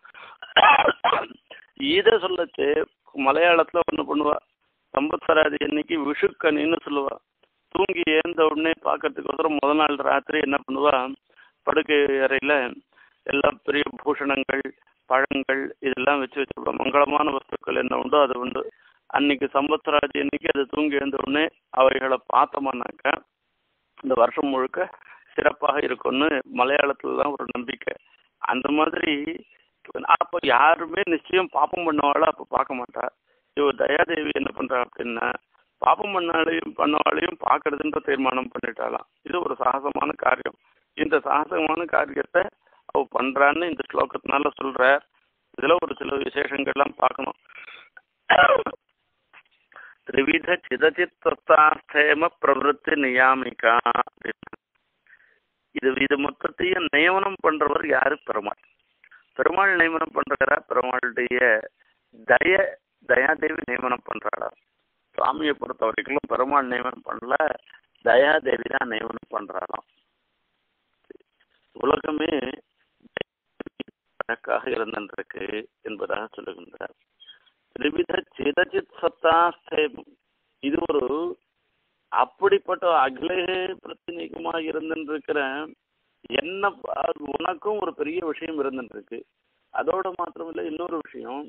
இதை சொல்லச்சு மலையாளத்தில் ஒன்று பண்ணுவா சம்பத்சராதி அன்னைக்கு விஷுக்கனின்னு சொல்லுவா தூங்கி ஏந்த உடனே பார்க்கறதுக்கோசரம் முதல் நாள் ராத்திரி என்ன பண்ணுவா படுக்கை அறையில் எல்லாம் பெரிய பூஷணங்கள் பழங்கள் இதெல்லாம் வச்சு வச்சிருப்போம் மங்களமான வஸ்துக்கள் என்ன உண்டோ அது உண்டு அன்னைக்கு சம்பத்ராஜி அன்னைக்கு அது தூங்கி எழுந்த உடனே அவைகளை பார்த்தோம்னாக்கா இந்த வருஷம் முழுக்க சிறப்பாக இருக்கும்னு மலையாளத்துல தான் ஒரு நம்பிக்கை அந்த மாதிரி அப்போ யாருமே நிச்சயம் பாப்பம் பண்ணவாள அப்போ பார்க்க மாட்டா இவ தயாதேவி என்ன பண்றா அப்படின்னா பாப்பம் பண்ணாலையும் பண்ணவாளையும் பார்க்கறதுன்ற தீர்மானம் பண்ணிட்டாலாம் இது ஒரு சாகசமான காரியம் இந்த சாகசமான காரியத்தை அவ பண்றான்னு இந்த ஸ்லோகத்தினால சொல்ற இதுல ஒரு சில விசேஷங்கள்லாம் பார்க்கணும் திரிவித சிதச்சித் தத்தாஸ்தேம பிரவருத்தி நியாமிகா இது இது மொத்தத்தையும் நியமனம் பண்றவர் யாரு பெருமாள் பெருமாள் நியமனம் பண்றாரா பெருமாளுடைய தய தயாதேவி நியமனம் பண்றாளா சுவாமியை பொறுத்த வரைக்கும் பெருமாள் நியமனம் பண்ணல தயாதேவி தான் நியமனம் பண்றாளாம் உலகமே வழக்காக இருந்திருக்கு என்பதாக சொல்லுகின்றார் திரிவித சிதச்சித் சத்தாஸ்தேமம் இது ஒரு அப்படிப்பட்ட அகிலே பிரச்சனைக்குமா இருந்துருக்கிற என்ன உனக்கும் ஒரு பெரிய விஷயம் இருந்துருக்கு அதோட மாத்திரமில்லை இன்னொரு விஷயம்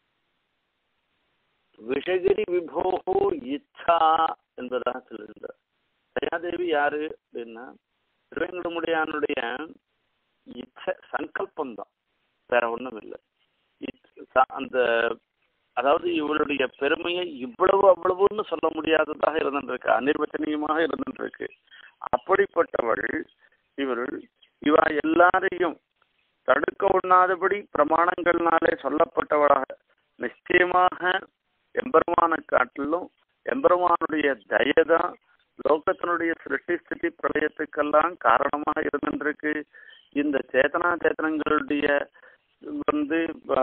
விஷகிரி விபோகோ இச்சா என்பதாக சொல்லுகின்றார் தயாதேவி யாரு அப்படின்னா திருவேங்கடமுடியானுடைய இச்ச சங்கல்பம் தான் வேற ஒன்றும் இல்லை அந்த அதாவது இவளுடைய பெருமையை இவ்வளவு அவ்வளவுன்னு சொல்ல முடியாததாக இருந்துருக்கு அனிர்வச்சனீயமாக இருந்துருக்கு அப்படிப்பட்டவள் இவள் இவ எல்லாரையும் தடுக்க ஒண்ணாதபடி பிரமாணங்கள்னாலே சொல்லப்பட்டவளாக நிச்சயமாக எம்பெருமான காட்டிலும் எம்பெருமானுடைய தயதான் லோகத்தினுடைய சிருஷ்டி ஸ்திதி பிரளயத்துக்கெல்லாம் காரணமாக இருந்துருக்கு இந்த சேத்தனா சேத்தனங்களுடைய வந்து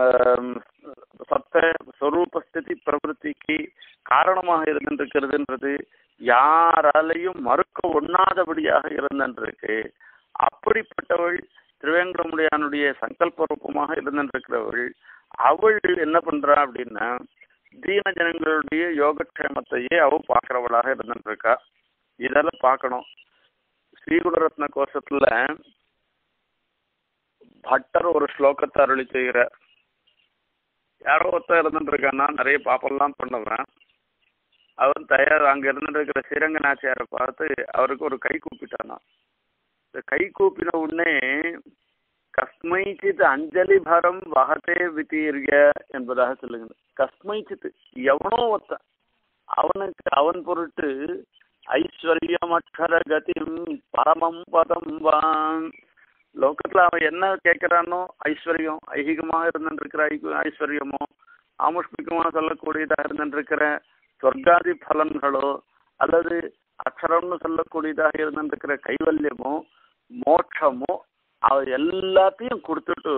சத்த ஸ்வரூப ஸ்திதி பிரவருத்திக்கு காரணமாக இருந்திருக்கிறதுன்றது யாராலையும் மறுக்க ஒண்ணாதபடியாக இருந்திருக்கு அப்படிப்பட்டவள் திருவேங்கடமுடியானுடைய சங்கல்ப ரூபமாக இருந்திருக்கிறவள் அவள் என்ன பண்றா அப்படின்னா தீன ஜனங்களுடைய யோகக்ஷேமத்தையே அவ பார்க்கிறவளாக இருந்துருக்கா இதெல்லாம் பார்க்கணும் ஸ்ரீகுணரத்ன கோஷத்துல பட்டர் ஒரு ஸ்லோகத்தை அருளி செய்கிறார் யாரோ ஒருத்தர் இருந்துட்டு இருக்கான்னா நிறைய பாப்பெல்லாம் பண்ணுவேன் அவன் தயார் அங்க இருந்துட்டு இருக்கிற ஸ்ரீரங்க நாச்சியாரை பார்த்து அவருக்கு ஒரு கை கூப்பிட்டானா இந்த கை கூப்பின உடனே கஸ்மைச்சித் அஞ்சலி பரம் வகத்தே வித்தீர்ய என்பதாக சொல்லுங்க கஸ்மைச்சித் எவனோ ஒருத்தன் அவனுக்கு அவன் பொருட்டு ஐஸ்வர்யம் அக்ஷர கதிம் பரமம் பதம் வான் லோகத்துல அவன் என்ன கேட்கிறானோ ஐஸ்வர்யம் ஐகிகமாக இருந்துருக்கிற ஐஸ்வர்யமோ ஆமுஷ்மிகமாக சொல்லக்கூடியதாக இருந்துருக்கிற சொர்க்காதி பலன்களோ அல்லது அக்ஷரம்னு சொல்லக்கூடியதாக இருந்துருக்கிற கைவல்யமோ மோட்சமோ அவ எல்லாத்தையும் கொடுத்துட்டு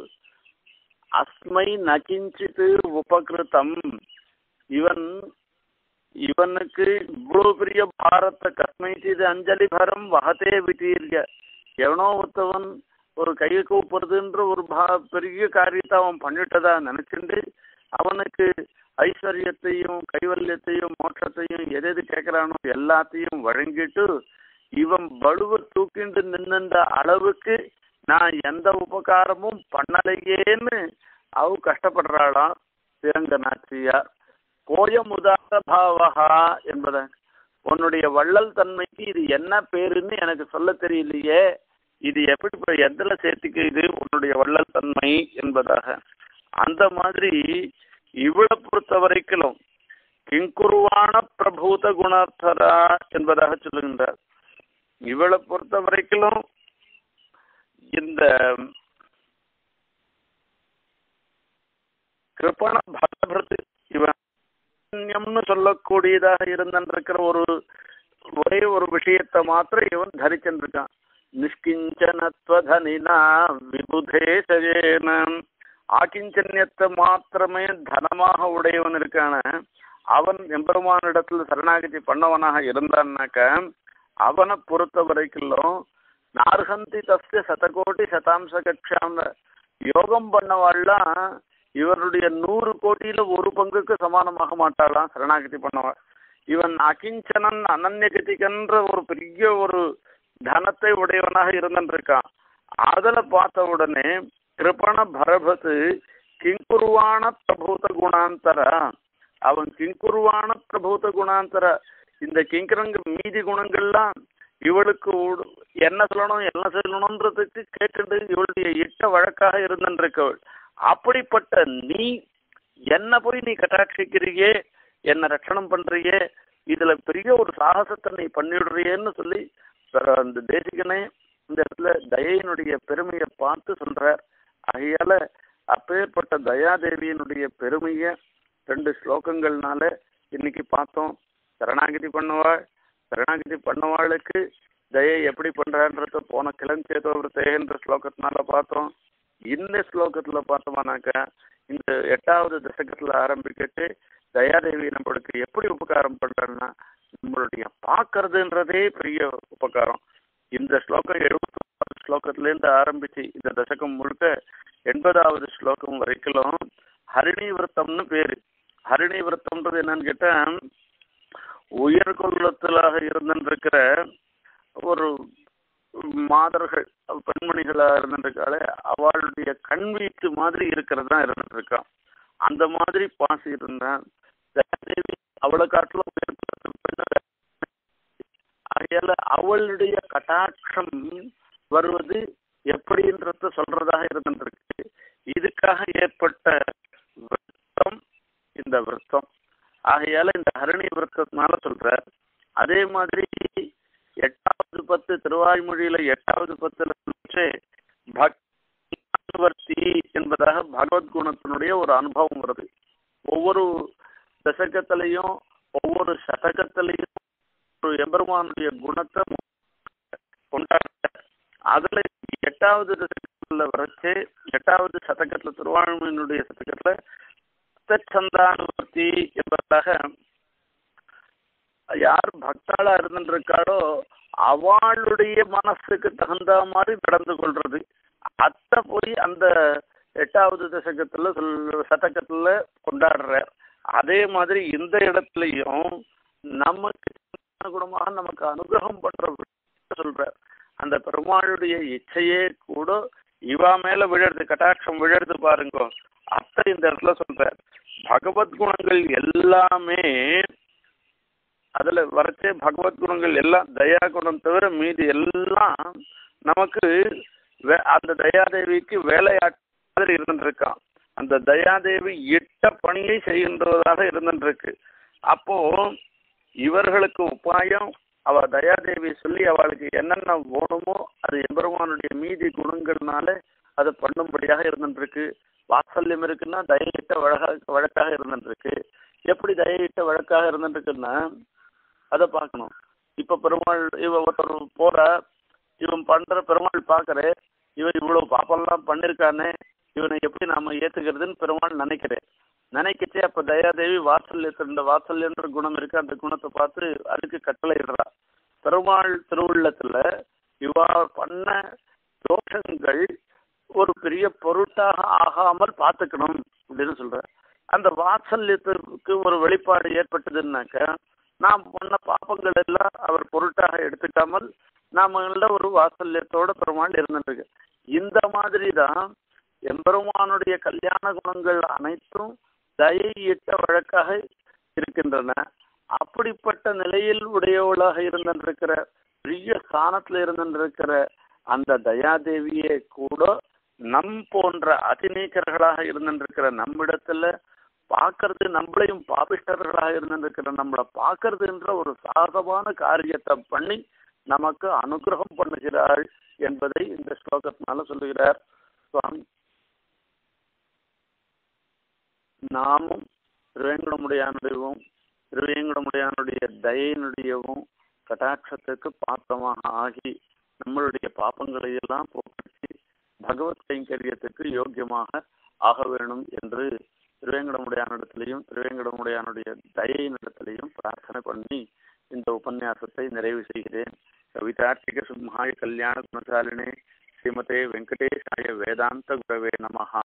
அஸ்மை நகிஞ்சித்து உபகிருத்தம் இவன் இவனுக்கு இவ்வளவு பெரிய பாரத்தை கஸ்மை செய்து அஞ்சலி பரம் வகத்தே விட்டீர்க எவனோ ஒருத்தவன் ஒரு கையை கூப்பிடுறதுன்ற ஒரு பா பெரிய காரியத்தை அவன் பண்ணிட்டதா நினைச்சுண்டு அவனுக்கு ஐஸ்வர்யத்தையும் கைவல்யத்தையும் மோட்சத்தையும் எது எது கேட்கிறானோ எல்லாத்தையும் வழங்கிட்டு இவன் பலுவை தூக்கிண்டு நின்னுன்ற அளவுக்கு நான் எந்த உபகாரமும் பண்ணலையேன்னு அவ கஷ்டப்படுறாளாம் சிறங்க நாச்சியார் கோயமுதார பாவகா என்பத உன்னுடைய வள்ளல் தன்மைக்கு இது என்ன பேருன்னு எனக்கு சொல்ல தெரியலையே இது எப்படி இப்ப எதுல சேர்த்துக்குது உன்னுடைய வள்ளல் தன்மை என்பதாக அந்த மாதிரி இவளை பொறுத்த வரைக்கும் கிங்குருவான பிரபூத குணார்த்தரா என்பதாக சொல்லுகின்றார் இவளை பொறுத்த வரைக்கும் இந்த கிருபண பலபிரத்து இவன் ன்னு சொல்லக்கூடியதாக இருந்திருக்கிற ஒரு ஒரே ஒரு விஷயத்தை மாத்திரம் இவன் தரிச்சிருக்கான் நிஷ்கிஞ்சனத்வதனினா விபுதேசேன ஆக்கிஞ்சன்யத்தை மாத்திரமே தனமாக உடையவன் இருக்கான அவன் எம்பெருமானிடத்துல சரணாகதி பண்ணவனாக இருந்தான்னாக்க அவனை பொறுத்த வரைக்கும் நார்ஹந்தி தஸ்ய சதகோட்டி சதாம்ச கட்சாம் யோகம் பண்ணவாள்லாம் இவருடைய நூறு கோட்டியில ஒரு பங்குக்கு சமானமாக மாட்டாளாம் சரணாகதி பண்ணவள் இவன் அகிஞ்சனன் அனன்யகதிகன்ற ஒரு பெரிய ஒரு தனத்தை உடையவனாக இருந்திருக்கான் அதுல பார்த்த உடனே கிருபண பரபத்து கிங்குருவான பிரபூத குணாந்தர அவன் கிங்குருவான பிரபூத குணாந்தர இந்த கிங்கரங்க மீதி குணங்கள்லாம் இவளுக்கு உடு- என்ன சொல்லணும் என்ன சொல்லணும்ன்றதுக்கு கேட்டுட்டு இவளுடைய இட்ட வழக்காக இருந்திருக்கவள் அப்படிப்பட்ட நீ என்ன போய் நீ கட்டாட்சிக்கிறியே என்ன ரட்சணம் பண்றியே இதுல பெரிய ஒரு சாகசத்தை நீ பண்ணிவிடுறியேன்னு சொல்லி பிற- அந்த தேசிகனே இந்த இடத்துல தயையினுடைய பெருமையை பார்த்து சொல்றார் ஆகையால அப்பேற்பட்ட தயாதேவியினுடைய பெருமைய ரெண்டு ஸ்லோகங்கள்னால இன்னைக்கு பார்த்தோம் சரணாகதி பண்ணவாள் சரணாகதி பண்ணவாளுக்கு தயை எப்படி பண்றான்றத போன கிளஞ்சேதோ விரதேன்ற ஸ்லோகத்தினால பார்த்தோம் இந்த ஸ்லோகத்துல பார்த்தோம்னாக்க இந்த எட்டாவது தசகத்துல ஆரம்பிக்கிட்டு தயாதேவி நம்மளுக்கு எப்படி உபகாரம் பண்றாங்கன்னா நம்மளுடைய பார்க்கறதுன்றதே பெரிய உபகாரம் இந்த ஸ்லோகம் எழுபத்தி ஸ்லோகத்துல இருந்து ஆரம்பிச்சு இந்த தசகம் முழுக்க எண்பதாவது ஸ்லோகம் வரைக்கும் ஹரிணி விரத்தம்னு பேரு ஹரிணி விரத்தம்ன்றது என்னன்னு கேட்டா உயர்குலத்திலாக இருந்திருக்கிற ஒரு மாதர்கள் பெண்மணிகளா இருந்திருக்காளே அவளுடைய கண் வீட்டு மாதிரி இருக்கிறது தான் இருந்துட்டு இருக்கான் அந்த மாதிரி பாசி இருந்தான் தயாதேவி அவளை காட்டிலும் உயர்குலத்து பெண்ணு ஆகையால அவளுடைய கட்டாட்சம் வருவது எப்படின்றத சொல்றதாக இருந்திருக்கு இதுக்காக ஏற்பட்ட விருத்தம் இந்த விருத்தம் ஆகையால இந்த ஹரணி விருத்தத்தினால சொல்றார் அதே மாதிரி எட்டாவது பத்து திருவாய்மொழியில எட்டாவது பத்துல சொல்லிச்சு பக்தி என்பதாக பகவத் குணத்தினுடைய ஒரு அனுபவம் வருது ஒவ்வொரு தசகத்திலையும் ஒவ்வொரு சதகத்திலையும் ஒரு எம்பெருமானுடைய குணத்தை கொண்டாட அதுல எட்டாவது தசகத்துல வரைச்சு எட்டாவது சதகத்துல திருவாழ்மையினுடைய சதகத்துல சந்தானுவர்த்தி என்பதாக யார் பக்தாளா இருந்துருக்காளோ அவளுடைய மனசுக்கு தகுந்த மாதிரி நடந்து கொள்றது அத்தை போய் அந்த எட்டாவது தசகத்துல சொல் சதகத்துல கொண்டாடுற அதே மாதிரி இந்த இடத்துலயும் நமக்கு குணமாக நமக்கு அனுகிரகம் பண்ற விஷயத்தை சொல்ற அந்த பெருமாளுடைய இச்சையே கூட இவா மேல விழறது கட்டாட்சம் விழறது பாருங்க அத்தை இந்த இடத்துல சொல்ற பகவத் குணங்கள் எல்லாமே அதுல வரைச்சே பகவத் குணங்கள் எல்லாம் தயா குணம் தவிர மீதி எல்லாம் நமக்கு வே- அந்த தயாதேவிக்கு வேலையாட் மாதிரி இருந்துட்டு இருக்கான் அந்த தயாதேவி இட்ட பணியை செய்கின்றதாக இருந்துட்டு இருக்கு அப்போ இவர்களுக்கு உபாயம் அவ தயாதேவி சொல்லி அவளுக்கு என்னென்ன வேணுமோ அது எம்பெருமானுடைய மீதி குணங்கள்னால அது பண்ணும்படியாக இருந்துட்டு இருக்கு வாத்சல்யம் இருக்குன்னா தயையிட்ட வழக்காக வழக்காக இருந்துட்டு இருக்கு எப்படி தயையிட்ட வழக்காக இருந்துட்டு இருக்குன்னா அதை பார்க்கணும் இப்ப பெருமாள் இவ ஒருத்தர் போற இவன் பண்ற பெருமாள் பாக்குறே இவன் இவ்வளவு பாப்பெல்லாம் பண்ணிருக்கானே இவனை எப்படி நாம ஏத்துக்கிறதுன்னு பெருமாள் நினைக்கிறேன் நினைக்கச்சே அப்ப தயாதேவி வாத்சல்யத்துல இந்த வாத்சல்யன்ற குணம் இருக்கு அந்த குணத்தை பார்த்து அதுக்கு கட்டளை இடுறா பெருமாள் திருவுள்ளத்துல இவா பண்ண தோஷங்கள் ஒரு பெரிய பொருட்டாக ஆகாமல் பார்த்துக்கணும் அப்படின்னு சொல்ற அந்த வாத்சல்யத்திற்கு ஒரு வெளிப்பாடு ஏற்பட்டதுன்னாக்க நாம் பண்ண பாப்பங்கள் எல்லாம் அவர் பொருட்டாக எடுத்துக்காமல் நாம ஒரு வாத்சல்யத்தோட பெருமாள் இருந்துருக்கு இந்த மாதிரி தான் எம்பெருமானுடைய கல்யாண குணங்கள் அனைத்தும் தயையிட்ட வழக்காக இருக்கின்றன அப்படிப்பட்ட நிலையில் உடையவளாக இருந்திருக்கிற பெரிய ஸ்தானத்துல இருந்திருக்கிற அந்த தயாதேவியே கூட நம் போன்ற அதிநீக்கர்களாக இருந்திருக்கிற நம்மிடத்துல பார்க்கறது நம்மளையும் பாபிஷ்டர்களாக இருந்திருக்கிற நம்மளை பார்க்கறதுன்ற ஒரு சாதமான காரியத்தை பண்ணி நமக்கு அனுகிரகம் பண்ணுகிறாள் என்பதை இந்த ஸ்லோகத்தினால சொல்லுகிறார் சுவாமி நாமும் திருவேங்கடமுடையானுடையவும் திருவேங்கடமுடையானுடைய தயையினுடையவும் கட்டாட்சத்துக்கு பாத்திரமாக ஆகி நம்மளுடைய பாப்பங்களை எல்லாம் போக்கி பகவத் கைங்கரியத்துக்கு யோக்கியமாக ஆக வேணும் என்று திருவேங்கடமுடையானிடத்திலையும் திருவேங்கடமுடையானுடைய தயையினிடத்திலையும் பிரார்த்தனை பண்ணி இந்த உபன்யாசத்தை நிறைவு செய்கிறேன் கவிதார்த்திக சிம்ஹாய கல்யாண குணசாலினே ஸ்ரீமதே வெங்கடேஷாய வேதாந்த குரவே நமஹா